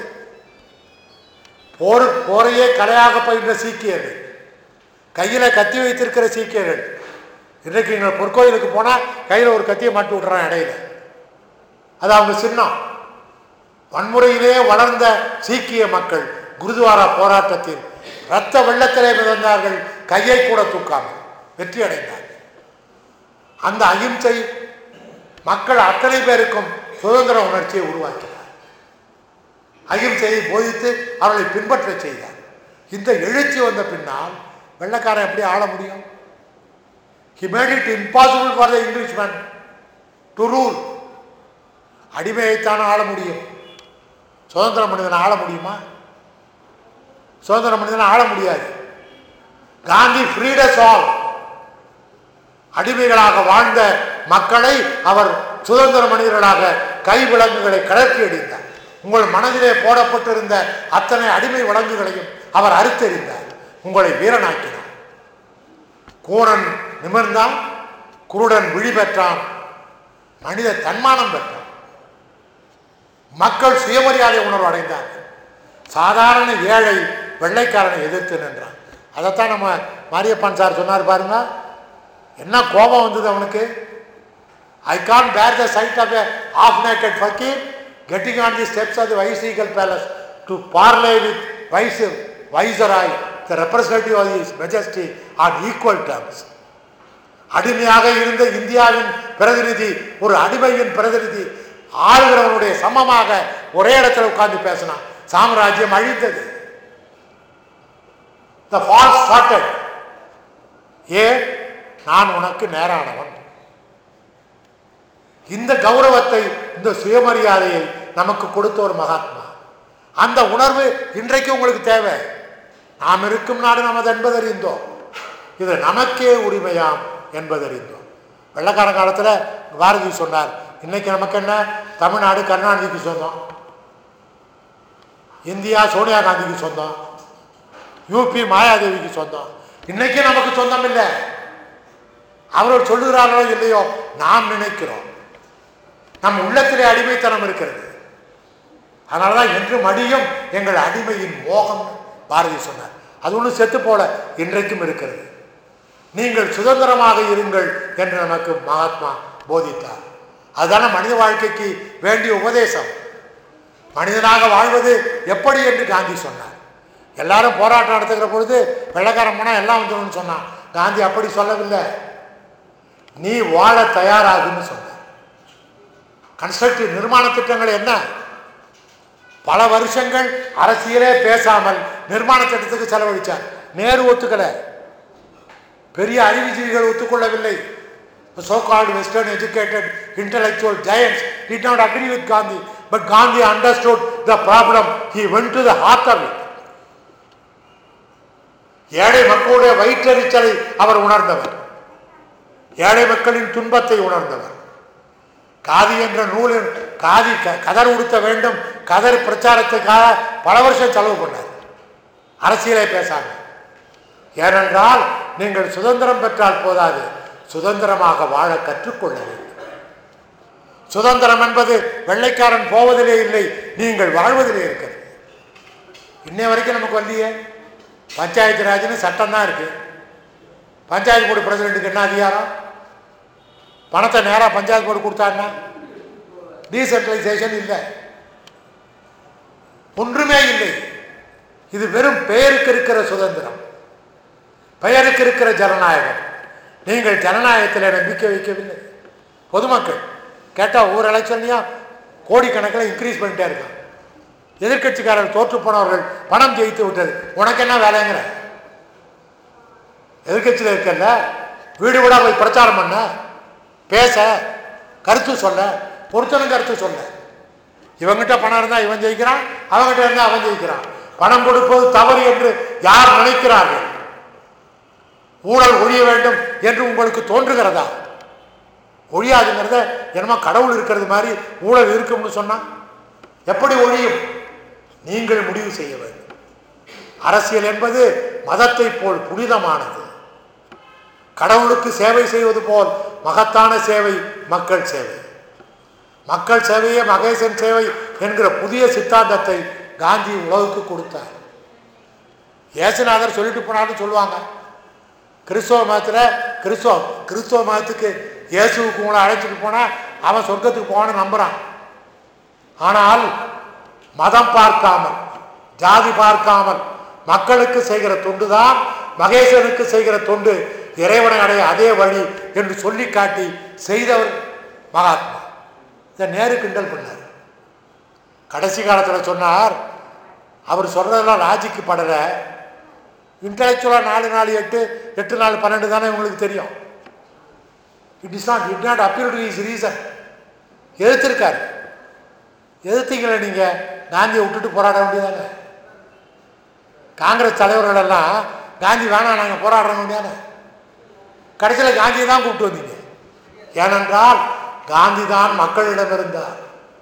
போர் போரையே கலையாக பயின்ற சீக்கியர்கள் கையில கத்தி வைத்திருக்கிற சீக்கியர்கள் இன்றைக்கு எங்கள் பொற்கோயிலுக்கு போனால் கையில் ஒரு கத்தியை மாட்டி விட்றான் இடையில அது அவங்க சின்னம் வன்முறையிலே வளர்ந்த சீக்கிய மக்கள் குருதுவாரா போராட்டத்தில் இரத்த வெள்ளத்திலே மிதந்தார்கள் கையை கூட தூக்காமல் வெற்றி அடைந்தார்கள் அந்த அகிம்சை மக்கள் அத்தனை பேருக்கும் சுதந்திர உணர்ச்சியை உருவாக்கினார் அகிம்சையை போதித்து அவர்களை பின்பற்றச் செய்தார் இந்த எழுச்சி வந்த பின்னால் வெள்ளக்காரன் எப்படி ஆள முடியும் he made it impossible for the englishman to rule அடிமையைத்தான் ஆள முடியும் சுதந்திர மனிதனை ஆள முடியுமா சுதந்திர மனிதனை ஆள முடியாது காந்தி ஃப்ரீடஸ் ஆல் அடிமைகளாக வாழ்ந்த மக்களை அவர் சுதந்திர மனிதர்களாக கை விலங்குகளை கலர்த்தி அடித்தார் உங்கள் மனதிலே போடப்பட்டிருந்த அத்தனை அடிமை விலங்குகளையும் அவர் அறுத்தெறிந்தார் உங்களை வீரனாக்கினார் கூரன் நிமிர்ந்தான் குருடன் விழி பெற்றான் மனித தன்மானம் பெற்றான் மக்கள் சுயமரியாதை உணர்வு அடைந்தார்கள் சாதாரண ஏழை வெள்ளைக்காரனை எதிர்த்து நின்றான் அதைத்தான் நம்ம மாரியப்பன் சார் சொன்னார் பாருங்க என்ன கோபம் வந்தது அவனுக்கு I can bear the sight of of naked fakir getting on the steps of the viceregal palace to parley with vice viceroy the representative of his majesty on equal terms அடிமையாக இருந்த இந்தியாவின் பிரதிநிதி ஒரு அடிமையின் பிரதிநிதி ஆளுகிறவனுடைய சமமாக ஒரே இடத்துல உட்கார்ந்து பேசினான் சாம்ராஜ்யம் அழிந்தது த ஃபால்ஸ் ஸ்டார்டட் ஏன் நான் உனக்கு நேரானவன் இந்த கௌரவத்தை இந்த சுயமரியாதையை நமக்கு கொடுத்த ஒரு மகாத்மா அந்த உணர்வு இன்றைக்கு உங்களுக்கு தேவை நாம் இருக்கும் நாடு நமது என்பதறிந்தோம் இது நமக்கே உரிமையாம் என்பதறிந்தோம் வெள்ளக்கார காலத்தில் பாரதி சொன்னார் இன்னைக்கு நமக்கு என்ன தமிழ்நாடு கருணாநிதிக்கு சொந்தம் இந்தியா சோனியா காந்திக்கு சொந்தம் யூபி மாயாதேவிக்கு சொந்தம் இன்னைக்கு நமக்கு சொந்தம் இல்லை அவர்கள் சொல்லுகிறார்களோ இல்லையோ நாம் நினைக்கிறோம் நம் உள்ளத்திலே அடிமைத்தனம் இருக்கிறது அதனாலதான் என்று மடியும் எங்கள் அடிமையின் மோகம் பாரதி சொன்னார் அது ஒன்றும் செத்து போல இன்றைக்கும் இருக்கிறது நீங்கள் சுதந்திரமாக இருங்கள் என்று நமக்கு மகாத்மா போதித்தார் அதுதானே மனித வாழ்க்கைக்கு வேண்டிய உபதேசம் மனிதனாக வாழ்வது எப்படி என்று காந்தி சொன்னார் எல்லாரும் போராட்டம் நடத்துகிற பொழுது வெள்ளக்காரன் போனால் எல்லாம் வந்துடும் சொன்னான் காந்தி அப்படி சொல்லவில்லை நீ வாழ தயாராகுன்னு சொன்னார் கன்ஸ்ட்ரக்டிவ் நிர்மாண திட்டங்கள் என்ன பல வருஷங்கள் அரசியலே பேசாமல் நிர்மாண திட்டத்துக்கு செலவழிச்சார் நேரு ஒத்துக்கல பெரிய அறிவுஜீவிகள் ஒத்துக்கொள்ளவில்லை so called western educated intellectual giants did not agree with gandhi but gandhi understood the problem he went to the heart of it ஏழை மக்களுடைய வயிற்றெரிச்சலை அவர் உணர்ந்தவர் ஏழை மக்களின் துன்பத்தை உணர்ந்தவர் காதி என்ற நூலின் காதி க- கதர் உடுத்த வேண்டும் கதர் பிரச்சாரத்துக்காக பல வருஷம் செலவு பண்ணார் அரசியலே பேசாம ஏனென்றால் நீங்கள் சுதந்திரம் பெற்றால் போதாது சுதந்திரமாக வாழ கற்றுக்கொள்ள வேண்டும் சுதந்திரம் என்பது வெள்ளைக்காரன் போவதிலே இல்லை நீங்கள் வாழ்வதிலே இருக்கிறது இன்னை வரைக்கும் நமக்கு வரலையே பஞ்சாயத்து ராஜ்னு சட்டம் தான் இருக்கு பஞ்சாயத்து போர்டு பிரசிடென்ட்டுக்கு என்ன அதிகாரம் பணத்தை நேராக பஞ்சாயத்து போர்டு கொடுத்தாருன்னா டீசென்ட்ரலைசேஷன் இல்லை ஒன்றுமே இல்லை இது வெறும் பெயருக்கு இருக்கிற சுதந்திரம் பெயருக்கு இருக்கிற ஜனநாயகம் நீங்கள் ஜனநாயகத்தில் நம்பிக்கை வைக்கவில்லை பொதுமக்கள் கேட்டால் ஒவ்வொரு எலெக்ஷன்லையும் கோடிக்கணக்கில் இன்க்ரீஸ் பண்ணிட்டே இருக்கான் எதிர்க்கட்சிக்காரர்கள் தோற்று போனவர்கள் பணம் ஜெயித்து விட்டது உனக்கு என்ன வேலைங்கிற எதிர்க்கட்சியில் இருக்கல்ல வீடு வீடா போய் பிரச்சாரம் பண்ண பேச கருத்து சொல்ல பொருத்தனும் கருத்து சொல்ல இவங்கிட்ட பணம் இருந்தா இவன் ஜெயிக்கிறான் அவங்கிட்ட இருந்தா அவன் ஜெயிக்கிறான் பணம் கொடுப்பது தவறு என்று யார் நினைக்கிறார்கள் ஊழல் ஒழிய வேண்டும் என்று உங்களுக்கு தோன்றுகிறதா ஒழியாதுங்கிறத என்னமோ கடவுள் இருக்கிறது மாதிரி ஊழல் இருக்கும்னு சொன்னா எப்படி ஒழியும் நீங்கள் முடிவு செய்ய வேண்டும் அரசியல் என்பது மதத்தை போல் புனிதமானது கடவுளுக்கு சேவை செய்வது போல் மகத்தான சேவை மக்கள் சேவை மக்கள் சேவையே மகேசன் சேவை என்கிற புதிய சித்தாந்தத்தை காந்தி உலகுக்கு கொடுத்தார் இயேசுநாதர் சொல்லிட்டு போனாலும் சொல்லுவாங்க கிறிஸ்தவ மதத்தில் கிறிஸ்தவ கிறிஸ்தவ மதத்துக்கு இயேசுவுக்கு உங்களை அழைச்சிட்டு போனால் அவன் சொர்க்கத்துக்கு போவான்னு நம்புறான் ஆனால் மதம் பார்க்காமல் ஜாதி பார்க்காமல் மக்களுக்கு செய்கிற தொண்டு தான் மகேசனுக்கு செய்கிற தொண்டு இறைவனை அடைய அதே வழி என்று சொல்லி காட்டி செய்தவர் மகாத்மா இதை நேரு கிண்டல் பண்ணார் கடைசி காலத்தில் சொன்னார் அவர் சொல்றதெல்லாம் ராஜிக்கு படலை இன்டலெக்சுவலாக நாலு நாலு எட்டு எட்டு நாலு பன்னெண்டு தானே உங்களுக்கு தெரியும் it is not it not appeal to his reason எதிர்த்திருக்காரு எதிர்த்தீங்களே நீங்கள் காந்தியை விட்டுட்டு போராட வேண்டியதானே காங்கிரஸ் தலைவர்கள் எல்லாம் காந்தி வேணாம் நாங்கள் போராட வேண்டியதானே கடைசியில் காந்தியை தான் கூப்பிட்டு வந்தீங்க ஏனென்றால் காந்தி தான் மக்களிடம் இருந்தார்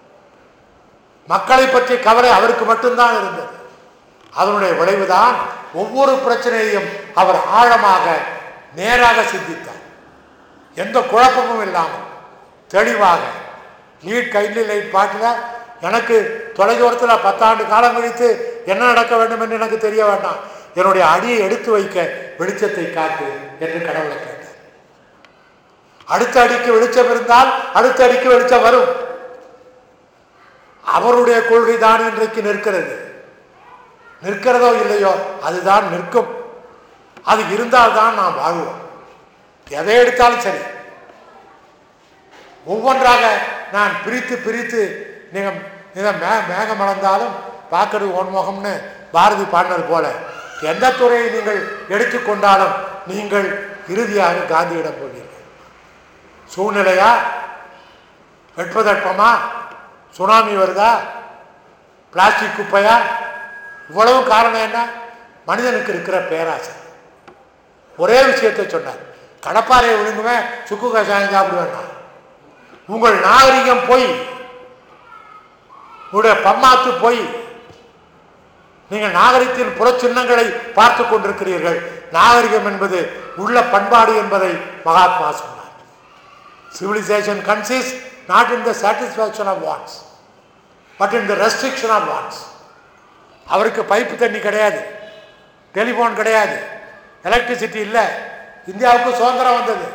மக்களை பற்றிய கவலை அவருக்கு மட்டும்தான் இருந்தது அதனுடைய விளைவுதான் ஒவ்வொரு பிரச்சனையையும் அவர் ஆழமாக நேராக சிந்தித்தார் எந்த குழப்பமும் இல்லாமல் தெளிவாக லீட் கைண்ட்லி லைட் பாட்டில் எனக்கு தொலைதூரத்தில் பத்தாண்டு காலம் கழித்து என்ன நடக்க வேண்டும் என்று எனக்கு தெரிய வேண்டாம் என்னுடைய அடியை எடுத்து வைக்க வெளிச்சத்தை காட்டு என்று கடவுளை கேட்டார் அடுத்த அடிக்கு வெளிச்சம் இருந்தால் அடுத்த அடிக்கு வெளிச்சம் வரும் அவருடைய கொள்கை தான் இன்றைக்கு நிற்கிறது நிற்கிறதோ இல்லையோ அதுதான் நிற்கும் அது இருந்தால் தான் நாம் வாழ்வோம் எதை எடுத்தாலும் சரி ஒவ்வொன்றாக நான் பிரித்து பிரித்து நீங்கள் நீங்கள் மே மேகம் மலர்ந்தாலும் பார்க்கறது ஒன்முகம்னு பாரதி பாடினது போல எந்த துறையை நீங்கள் எடுத்துக்கொண்டாலும் நீங்கள் இறுதியாக காந்தியிடம் போனீர்கள் சூழ்நிலையா வெட்பதட்பமா சுனாமி வருதா பிளாஸ்டிக் குப்பையா இவ்வளவு காரணம் என்ன மனிதனுக்கு இருக்கிற பேராசை ஒரே விஷயத்தை சொன்னார் கடப்பாறையை விழுங்குவேன் சுக்கு கஷாயம் சாப்பிடுவேன் நான். உங்கள் நாகரிகம் போய் உங்களுடைய பம்மாத்து போய் நீங்கள் நாகரிகத்தின் புறச்சின்னங்களை பார்த்து கொண்டிருக்கிறீர்கள் நாகரிகம் என்பது உள்ள பண்பாடு என்பதை மகாத்மா சொன்னார் civilization consist not in the satisfaction of wants but in the restriction of wants அவருக்கு பைப்பு தண்ணி கிடையாது டெலிஃபோன் கிடையாது எலக்ட்ரிசிட்டி இல்லை இந்தியாவுக்கு சுதந்திரம் வந்தது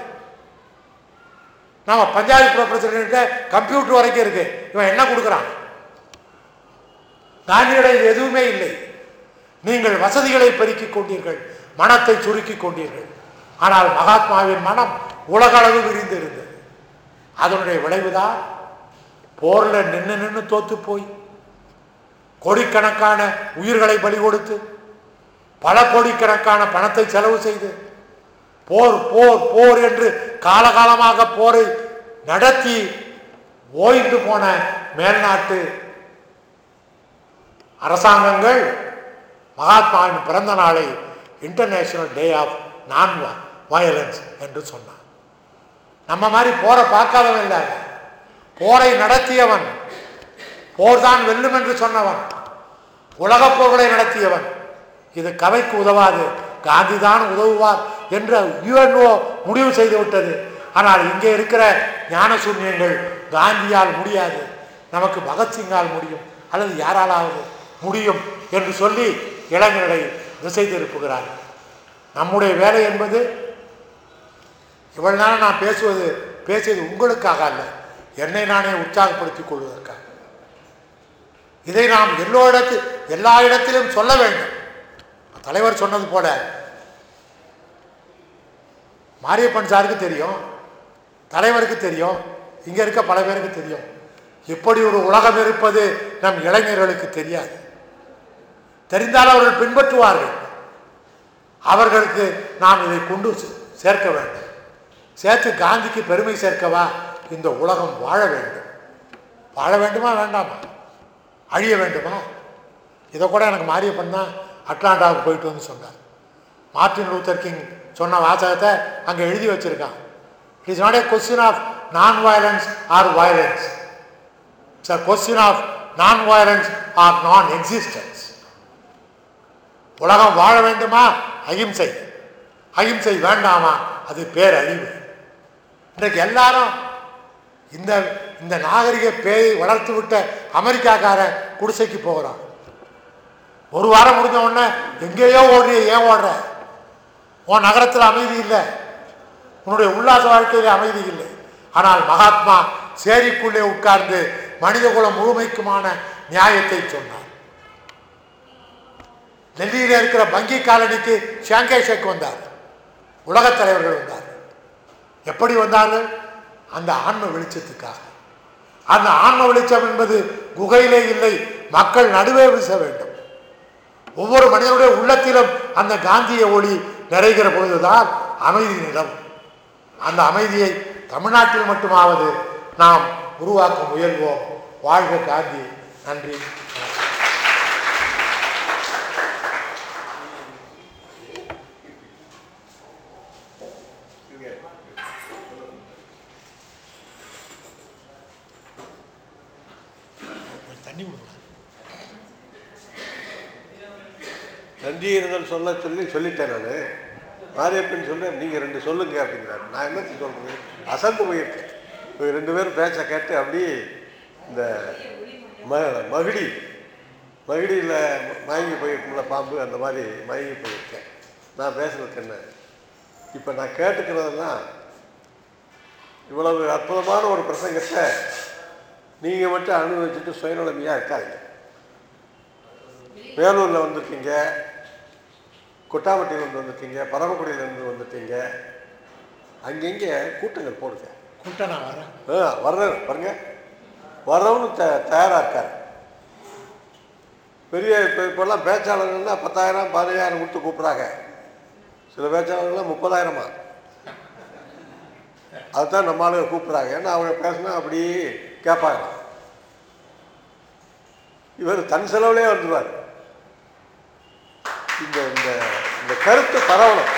நாம பஞ்சாயத்து பிரசிடென்ட் கம்ப்யூட்டர் வரைக்கும் இருக்கு இவன் என்ன கொடுக்குறான் காந்தியிடம் இது எதுவுமே இல்லை நீங்கள் வசதிகளை பெருக்கிக் கொண்டீர்கள் மனத்தை சுருக்கிக் கொண்டீர்கள் ஆனால் மகாத்மாவின் மனம் உலகளவு விரிந்து இருந்தது அதனுடைய விளைவுதான் போர்ல நின்று நின்று தோத்து போய் கோடிக்கணக்கான உயிர்களை பலி கொடுத்து பல கோடிக்கணக்கான பணத்தை செலவு செய்து போர் போர் போர் என்று காலகாலமாக போரை நடத்தி ஓய்ந்து போன மேல்நாட்டு அரசாங்கங்கள் மகாத்மாவின் பிறந்த நாளை international day of non violence என்று சொன்னான் நம்ம மாதிரி போரை பார்க்காதவன் இல்லை அவன். போரை நடத்தியவன் போர்தான் வெல்லும் என்று சொன்னவன் உலகப் போர்களை நடத்தியவன் இது கவைக்கு உதவாது காந்தி தான் உதவுவார் என்று யுஎன்ஓ முடிவு செய்து விட்டது ஆனால் இங்கே இருக்கிற ஞான சூன்யங்கள் காந்தியால் முடியாது நமக்கு பகத்சிங்கால் முடியும் அல்லது யாராலாவது முடியும் என்று சொல்லி இளைஞர்களை திசை திருப்புகிறார்கள் நம்முடைய வேலை என்பது இவ்வளவு நேரம் நான் பேசுவது பேசியது உங்களுக்காக அல்ல என்னை நானே உற்சாகப்படுத்திக் கொள்வதற்காக இதை நாம் எல்லோ இடத்து எல்லா இடத்திலும் சொல்ல வேண்டும் தலைவர் சொன்னது போல மாரியப்பன் சாருக்கு தெரியும் தலைவருக்கு தெரியும் இங்க இருக்க பல பேருக்கு தெரியும் இப்படி ஒரு உலகம் இருப்பது நம் இளைஞர்களுக்கு தெரியாது தெரிந்தால் அவர்கள் பின்பற்றுவார்கள் அவர்களுக்கு நாம் இதை கொண்டு சே- சேர்க்க வேண்டும் சேர்த்து காந்திக்கு பெருமை சேர்க்கவா இந்த உலகம் வாழ வேண்டும் வாழ வேண்டுமா வேண்டாமா அழிய வேண்டுமா இதை கூட எனக்கு மாரியப்பன் தான் அட்லாண்டாவுக்கு போயிட்டு வந்து சொன்னார் மார்ட்டின் லூத்தர் கிங் சொன்ன வாசகத்தை அங்கே எழுதி வச்சிருக்கான் it's not a question of non violence or violence it's a question of non violence or non existence உலகம் வாழ வேண்டுமா அகிம்சை அகிம்சை வேண்டாமா அது பேரழிவு இன்றைக்கு எல்லாரும் இந்த இந்த நாகரிக பேயை வளர்த்து விட்ட அமெரிக்காக்காரன் குடிசைக்கு போகிறான் ஒரு வாரம் முடிஞ்ச உடனே எங்கேயோ ஓடுறிய ஏன் ஓடுற உன் நகரத்தில் அமைதி இல்லை உன்னுடைய உல்லாச வாழ்க்கையில அமைதி இல்லை ஆனால் மகாத்மா சேரிக்குள்ளே உட்கார்ந்து மனிதகுலம் முழுமைக்குமான நியாயத்தை சொன்னார் டெல்லியில் இருக்கிற வங்கி காலனிக்கு ஷாங்கே ஷேக் வந்தார் உலகத் தலைவர்கள் வந்தார் எப்படி வந்தார்கள் அந்த ஆன்ம வெளிச்சத்துக்காக அந்த ஆன்ம வெளிச்சம் என்பது குகையிலே இல்லை மக்கள் நடுவே வீச வேண்டும் ஒவ்வொரு மனிதனுடைய உள்ளத்திலும் அந்த காந்திய ஒளி நிறைகிற பொழுதுதான் அமைதி நிலம் அந்த அமைதியை தமிழ்நாட்டில் மட்டுமாவது நாம் உருவாக்க முயல்வோம் வாழ்க காந்தி நன்றி வணக்கம். கொஞ்சம் தண்ணி கொடுங்க நன்றி இருந்தல் சொல்ல சொல்லி சொல்லிட்டேன் நான் மாரியப்பன் சொல்ல நீங்கள் ரெண்டு சொல்லுங்க அப்படிங்கிறாரு நான் என்ன சொல்கிறது அசந்து போயிருக்கேன் இவங்க ரெண்டு பேரும் பேச்ச கேட்டு அப்படியே இந்த ம மகிடி மகிடியில் மயங்கி போயிருக்கும்ல பாம்பு அந்த மாதிரி மயங்கி போயிருக்கேன் நான் பேசுறதுக்கு என்ன இப்போ நான் கேட்டுக்கிறதெல்லாம் இவ்வளவு அற்புதமான ஒரு பிரசங்கத்தை நீங்கள் மட்டும் அனுபவிச்சுட்டு சுயநலமையாக இருக்காதீங்க வேலூரில் வந்திருக்கீங்க கொட்டாம்பட்டியிலேருந்து வந்திருக்கீங்க பரமக்குடியிலேருந்து வந்துட்டீங்க அங்கங்கே கூட்டங்கள் போடுங்க கூட்டம் நான் வரேன் ஆ வர்றேன் பாருங்க வர்றவனு த தயாராக இருக்கார் பெரிய இப்போ இப்போல்லாம் பேச்சாளர்கள்னா பத்தாயிரம் பதினஞ்சாயிரம் கொடுத்து கூப்பிட்றாங்க சில பேச்சாளர்கள்லாம் முப்பதாயிரமா அதுதான் நம்ம ஆளுங்க கூப்பிட்றாங்க ஏன்னா அவங்க பேசினா அப்படியே கேட்பாங்க இவர் தன் செலவுலேயே வந்துடுவார் இந்த இந்த இந்த கருத்து பரவணும்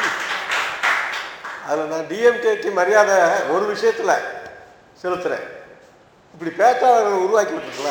அதில் நான் டிஎம்கேக்கு மரியாதை ஒரு விஷயத்தில் செலுத்துகிறேன் இப்படி பேச்சாளர்களை உருவாக்கி விட்டுருக்கல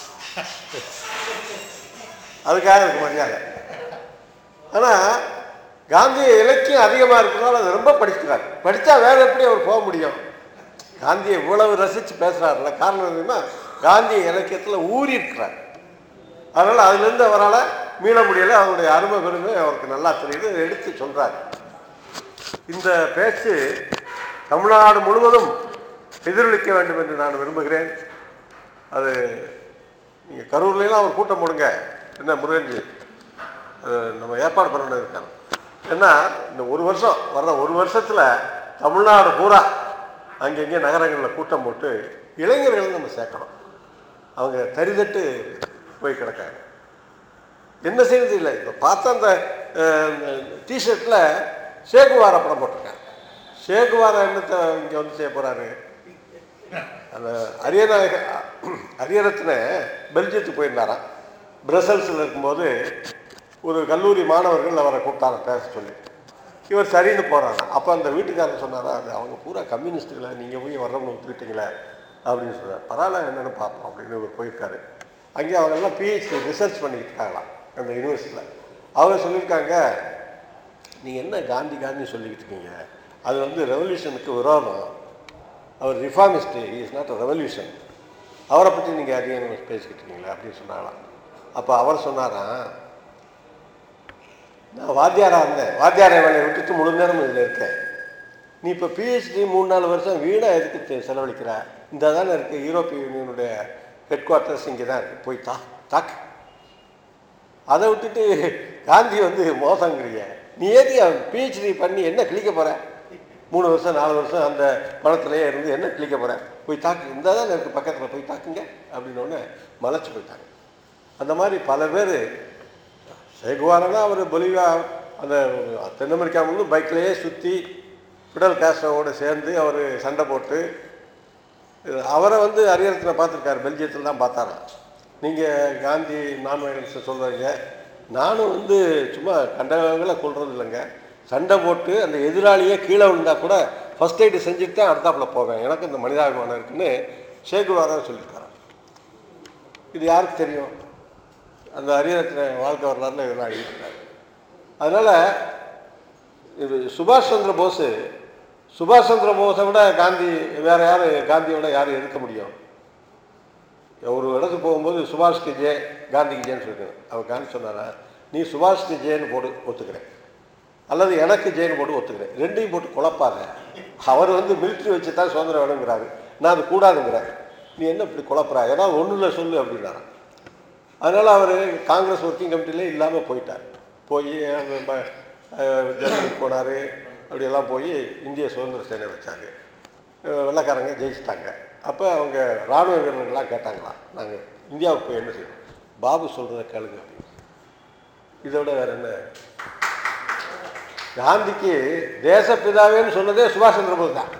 அதுக்காக எனக்கு மரியாதை ஆனால் காந்திய இலக்கியம் அதிகமாக இருக்கிறனால அதை ரொம்ப படிக்கிறார் படித்தா வேற எப்படி அவர் போக முடியும் காந்தியை இவ்வளவு ரசித்து பேசுகிறாருல காரணம் என்னன்னா காந்திய இலக்கியத்தில் ஊறி இருக்கிறார் அதனால் அதுலேருந்து அவரால் மீள முடியலை அவருடைய அருமை பெருமை அவருக்கு நல்லா தெரியுது அதை எடுத்து சொல்கிறார் இந்த பேச்சு தமிழ்நாடு முழுவதும் எதிரொலிக்க வேண்டும் என்று நான் விரும்புகிறேன் அது நீங்கள் கரூர்லாம் ஒரு கூட்டம் போடுங்க என்ன முருகன்ஜி அது நம்ம ஏற்பாடு பண்ணணும் இருக்காங்க ஏன்னா இந்த ஒரு வருஷம் வர்ற ஒரு வருஷத்தில் தமிழ்நாடு பூரா அங்கங்கே நகரங்களில் கூட்டம் போட்டு இளைஞர்களை நம்ம சேர்க்கணும் அவங்க தரிதட்டு போய் கிடக்காங்க என்ன செய்யறது இல்லை இப்போ பார்த்தா அந்த டிஷர்ட்டில் ஷேகுவாரா படம் போட்டிருக்கேன் ஷேகுவாரா என்னத்தை இங்கே வந்து செய்ய போகிறாரு அந்த அரியநாயக அரியரத்ன பெல்ஜியத்துக்கு போயிருந்தாராம் பிரசல்ஸில் இருக்கும்போது ஒரு கல்லூரி மாணவர்கள் அவரை கூப்பிட்டாங்க பேச சொல்லி இவர் சரின்னு போகிறாங்க அப்போ அந்த வீட்டுக்காரர் சொன்னாரா அது அவங்க பூரா கம்யூனிஸ்ட்டுகளை நீங்கள் போய் வர்றவங்க ஒத்துக்கிட்டீங்களே அப்படின்னு சொன்னார் பரவாயில்ல என்னென்னு பார்ப்போம் அப்படின்னு இவர் போயிருக்காரு அங்கே அவங்க எல்லாம் பிஹெச்டி ரிசர்ச் பண்ணிக்கிட்டு இருக்காங்களாம் அந்த யூனிவர்சிட்டியில் அவங்க சொல்லியிருக்காங்க நீங்கள் என்ன காந்தி காந்தி சொல்லிக்கிட்டு இருக்கீங்க அது வந்து ரெவல்யூஷனுக்கு விரோதம் அவர் reformist is not a revolution அவரை பற்றி நீங்கள் அதிகம் பேசிக்கிட்டு இருக்கீங்களா அப்படின்னு சொன்னாங்களாம் அப்போ அவர் சொன்னாராம் நான் வாத்தியாராக இருந்தேன் வாத்தியார வேலையை விட்டுட்டு முழு நேரம் இதில் இருக்கேன் நீ இப்போ பிஹெச்டி மூணு நாலு வருஷம் வீணாக எதுக்கு தெ- செலவழிக்கிற இந்த தானே இருக்குது யூரோப்பிய யூனியனுடைய ஹெட் குவார்ட்டர்ஸ் இங்கே தான் இருக்குது போய் தா தாக்கு அதை விட்டுட்டு காந்தி வந்து மோசங்கிறீங்க நீ ஏதி பிஹெச்டி பண்ணி என்ன கிழிக்க போற மூணு வருஷம் நாலு வருஷம் அந்த பணத்திலேயே இருந்து என்ன கிழிக்க போற போய் தாக்கு இந்த தான் எனக்கு பக்கத்தில் போய் தாக்குங்க அப்படின்னு ஒன்று மலைச்சு போயிட்டாங்க அந்த மாதிரி பல பேர் சேகுவாரனா அவர் பொலிவியா அந்த தென் அமெரிக்கா முழு பைக்லேயே சுற்றி ஃபிடல் காஸ்ட்ரோவோட சேர்ந்து அவர் சண்டை போட்டு அவரை வந்து அரியரத்தில் பார்த்துருக்காரு பெல்ஜியத்தில் தான் பார்த்தாராம் நீங்கள் காந்தி நான் வயலன்ஸை சொல்கிறீங்க நானும் வந்து சும்மா கண்டவங்களை கொள்றது இல்லைங்க சண்டை போட்டு அந்த எதிராளியே கீழே விழுந்தா கூட ஃபஸ்ட் எய்டு செஞ்சுட்டு தான் அடுத்தாப்புல போவேன் எனக்கு இந்த மனிதாபிமானம் இருக்குன்னு ஷேகுவாரா சொல்லியிருக்காராம் இது யாருக்கு தெரியும் அந்த அரியரத்ன வாழ்க்கை வரலாறுல இதெல்லாம் எழுதியிருக்காரு அதனால் இது சுபாஷ் சந்திர போஸ் சுபாஷ் சந்திர போஸை விட காந்தி வேற யார் காந்தியோட யார் இருக்க முடியும் ஒரு இடத்துக்கு போகும்போது சுபாஷ்க்கு ஜே காந்திக்கு ஜேன்னு சொல்லிருக்கேன் அவர் காந்தி சொன்னாரா நீ சுபாஷ்க்கு ஜேன்னு போடு ஒத்துக்கிறேன் அல்லது எனக்கு ஜேன்னு போட்டு ஒத்துக்கிறேன் ரெண்டையும் போட்டு குழப்பாத அவர் வந்து மிலிட்ரி வச்சு தான் சுதந்திரம் வேணுங்கிறாரு நான் அது கூடாதுங்கிறேன் நீ என்ன இப்படி குழப்புறா ஏதாவது ஒன்றுல சொல்லு அப்படின்னாராம் அதனால் அவர் காங்கிரஸ் ஒர்க்கிங் கமிட்டிலே இல்லாமல் போயிட்டார் போய் ஜெர்மனிக்கு போனார் அப்படியெல்லாம் போய் இந்திய சுதந்திர சேனை வச்சாங்க அஹ் வெள்ளைக்காரங்க ஜெயிச்சிட்டாங்க அப்போ அவங்க இராணுவ வீரர்கள்லாம் கேட்டாங்களாம் நாங்கள் இந்தியாவுக்கு போய் என்ன செய்யணும் பாபு சொல்கிறத கேளுங்க அப்படின்னு இதை விட வேற என்ன காந்திக்கு தேசப்பிதாவேன்னு சொன்னதே சுபாஷ் சந்திர போஸ் தான்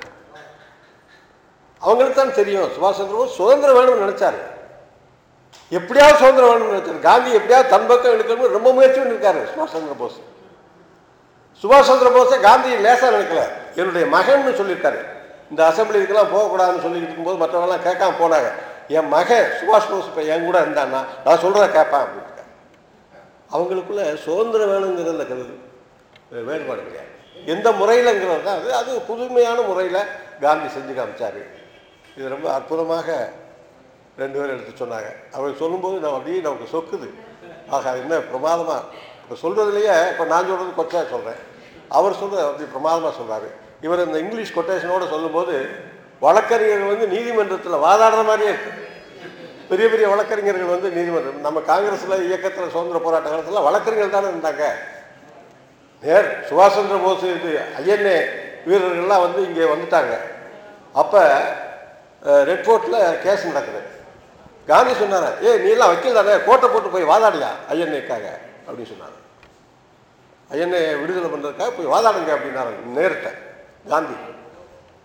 அவங்களுக்கு தான் தெரியும் சுபாஷ் சந்திர போஸ் சுதந்திரம் வேணும்னு நினைச்சாரு எப்படியாவது சுதந்திரம் வேணும்னு நினைச்சாரு காந்தி எப்படியாவது தன் பக்கம் எடுக்கணும்னு ரொம்ப முயற்சி பண்ணியிருக்காரு சுபாஷ் சந்திர போஸ் சுபாஷ் சந்திர போஸை காந்தி லேசாக நினைக்கல என்னுடைய மகன்னு சொல்லியிருக்காரு இந்த அசம்பிளி இதுக்கெல்லாம் போகக்கூடாதுன்னு சொல்லிட்டு இருக்கும்போது மற்றவங்களாம் கேட்காம போனாங்க என் மகன் சுபாஷ் போஸ் இப்போ என் கூட இருந்தான்னா நான் சொல்கிறத கேட்பேன் அப்படின்னு அவங்களுக்குள்ள சுதந்திரம் வேணுங்கிறதுல கருது வேறுபாடு கிடையாது எந்த முறையிலங்கிறது தான் அது அது புதுமையான முறையில் காந்தி செஞ்சு காமிச்சார் இது ரொம்ப அற்புதமாக ரெண்டு பேரும் எடுத்து சொன்னாங்க அவர் சொல்லும்போது நான் அப்படியே நமக்கு சொக்குது ஆகா என்ன பிரமாதமாக இப்போ சொல்கிறதுலையே இப்போ நான் சொல்கிறது கொச்சா சொல்கிறேன் அவர் சொல்கிறது அப்படி பிரமாதமாக சொல்றாரு இவர் இந்த இங்கிலீஷ் கொட்டேஷனோட சொல்லும்போது வழக்கறிஞர்கள் வந்து நீதிமன்றத்தில் வாதாடுற மாதிரியே இருக்கு பெரிய பெரிய வழக்கறிஞர்கள் வந்து நீதிமன்றம் நம்ம காங்கிரஸில் இயக்கத்தில் சுதந்திர போராட்ட காலத்தில் வழக்கறிஞர்கள் தானே இருந்தாங்க நேர் சுபாஷ் சந்திர போஸ் இது ஐஎன்ஏ வீரர்கள்லாம் வந்து இங்கே வந்துட்டாங்க அப்போ ரெட் ஃபோர்ட்டில் கேஸ் நடக்குது காந்தி சொன்னார் ஏய் நீ எல்லாம் வக்கீல் தானே கோட்டை போட்டு போய் வாதாடியா ஐஎன்ஏக்காக அப்படின்னு சொன்னார் ஐஎன்ஏ விடுதலை பண்ணுறதுக்காக போய் வாதாடுங்க அப்படின்னாரு நேர்கிட்ட காந்தி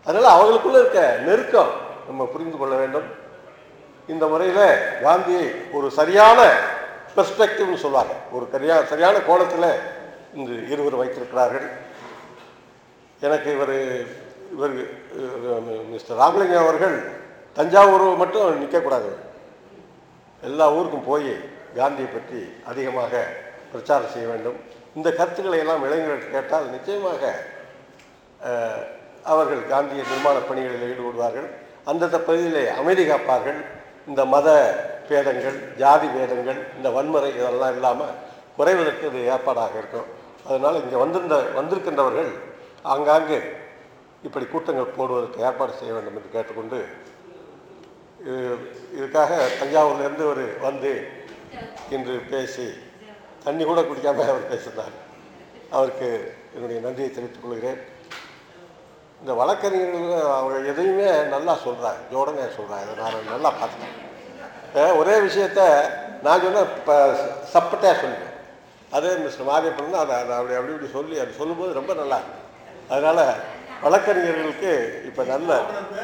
அதனால் அவங்களுக்குள்ள இருக்க நெருக்கம் நம்ம புரிந்து கொள்ள வேண்டும் இந்த முறையில் காந்தியை ஒரு சரியான பெர்ஸ்பெக்டிவ்னு சொல்லுவாங்க ஒரு சரியா சரியான கோணத்தில் இன்று இருவர் வைத்திருக்கிறார்கள் எனக்கு இவர் இவர் மிஸ்டர் ராமலிங்கம் அவர்கள் தஞ்சாவூர் மட்டும் நிற்கக்கூடாது எல்லா ஊருக்கும் போய் காந்தியை பற்றி அதிகமாக பிரச்சாரம் செய்ய வேண்டும் இந்த கருத்துக்களை எல்லாம் இளைஞர்கள் கேட்டால் நிச்சயமாக அஹ், அவர்கள் காந்திய நிர்மாண பணிகளில் ஈடுபடுவார்கள் அந்தந்த பகுதியிலே அமைதி காப்பார்கள் இந்த மத பேதங்கள் ஜாதி பேதங்கள் இந்த வன்முறை இதெல்லாம் இல்லாமல் குறைவதற்கு இது ஏற்பாடாக இருக்கும் அதனால் இங்கே வந்திருந்த வந்திருக்கின்றவர்கள் ஆங்காங்கு இப்படி கூட்டங்கள் போடுவதற்கு ஏற்பாடு செய்ய வேண்டும் என்று கேட்டுக்கொண்டு இது இதுக்காக தஞ்சாவூர்லேருந்து ஒரு வந்து இன்று பேசி தண்ணி கூட குடிக்காம அவர் பேசினார் அவருக்கு என்னுடைய நன்றியை தெரிவித்துக் கொள்கிறேன் இந்த வழக்கறிஞர்கள் அவங்க எதையுமே நல்லா சொல்கிறாங்க ஜோடனை சொல்கிறாங்க இதை நான் நல்லா பார்த்துட்டேன் இப்போ ஒரே விஷயத்த நான் சொன்ன இப்போ சப்பட்டையாக சொல்லுவேன் அதே மிஸ்டர் மாரியப்பன் அதை அதை அப்படி அப்படி இப்படி சொல்லி அது சொல்லும்போது ரொம்ப நல்லா இருக்கு அதனால் வழக்கறிஞர்களுக்கு இப்போ நல்ல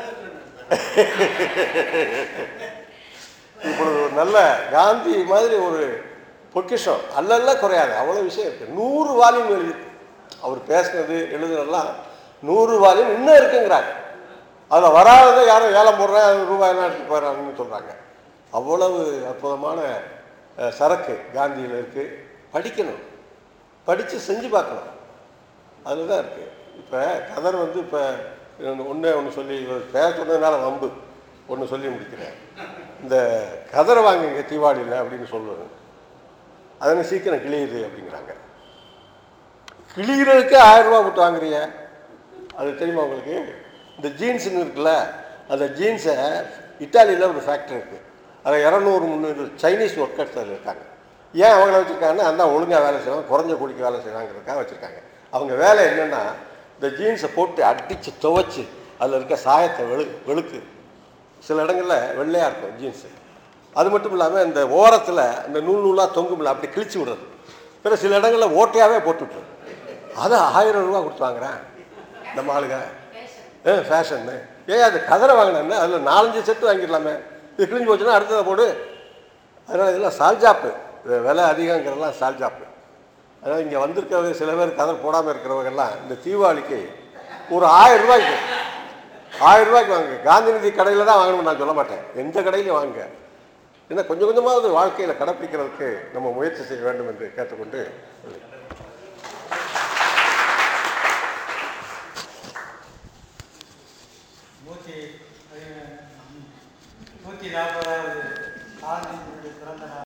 இப்பொழுது ஒரு நல்ல காந்தி மாதிரி ஒரு பொக்கிஷம் அல்லல்ல குறையாது அவ்வளோ விஷயம் இருக்குது நூறு வால்யூம் எழுதி அவர் பேசுனது எழுதுனதெல்லாம் நூறு வால்யூம் இன்னும் இருக்குங்கிறாங்க அதில் வராததை யாரும் ஏலம் போடுறேன் அது ரூபாயெல்லாம் எடுத்து போயிடறாங்கன்னு சொல்கிறாங்க அவ்வளவு அற்புதமான அஹ், சரக்கு காந்தியில் இருக்குது படிக்கணும் படித்து செஞ்சு பார்க்கணும் அதில் தான் இருக்குது இப்போ கதர் வந்து இப்போ ஒன்றே ஒன்று சொல்லி இவர் பேர் சொன்னதுனால வம்பு ஒன்று சொல்லி முடிக்கிறேன் இந்த கதரை வாங்குங்க தீபாவளியில் அப்படின்னு சொல்லுவது அதனை சீக்கிரம் கிழியுது அப்படிங்கிறாங்க கிழிகிறதுக்கு ஆயிரம் ரூபா கொடுத்து வாங்குறீங்க அது தெரியுமா உங்களுக்கு இந்த ஜீன்ஸுன்னு இருக்குல்ல அந்த ஜீன்ஸை இட்டாலியில் ஒரு ஃபேக்ட்ரி இருக்குது அதில் இரநூறு முந்நூறு சைனீஸ் ஒர்க்கர்ஸ் அதில் இருக்காங்க ஏன் அவங்கள வச்சுருக்காங்கன்னா அந்த ஒழுங்காக வேலை செய்வாங்க குறைஞ்ச கூலிக்கு வேலை செய்வாங்கிறதுக்காக வச்சுருக்காங்க அவங்க வேலை என்னென்னா இந்த ஜீன்ஸை போட்டு அடித்து துவைச்சி அதில் இருக்க சாயத்தை வெளு வெளுக்கு சில இடங்களில் வெள்ளையாக இருக்கும் ஜீன்ஸு அது மட்டும் இல்லாமல் இந்த ஓரத்தில் இந்த நூல் நூலாக தொங்கும்ல அப்படி கிழிச்சு விடுறது பிறகு சில இடங்களில் ஓட்டையாகவே போட்டு விட்டுறது அதை ஆயிரம் ரூபா கொடுத்து வாங்குறேன் நம்ம ஆளுங்க ஏ ஃபேஷன்னு ஏன் அது கதரை வாங்கினேன்னு அதில் நாலஞ்சு செட்டு வாங்கிடலாமே இது கிழிஞ்சு போச்சுன்னா அடுத்ததை போடு அதனால் இதெல்லாம் சால்ஜாப்பு இது விலை அதிகங்கிறதெல்லாம் சால்ஜாப்பு அதனால் இங்கே வந்திருக்கிறவங்க சில பேர் கதர் போடாமல் இருக்கிறவங்கெல்லாம் இந்த தீபாவளிக்கு ஒரு ஆயிரம் ரூபாய்க்கு ஆயிரம் ரூபாய்க்கு வாங்க காந்திநிதி கடையில் தான் வாங்கணும்னு நான் சொல்ல மாட்டேன் எந்த கடையிலையும் வாங்க ஏன்னா கொஞ்சம் கொஞ்சமாவது வாழ்க்கையில் கடைப்பிடிக்கிறதுக்கு நம்ம முயற்சி செய்ய வேண்டும் என்று கேட்டுக்கொண்டு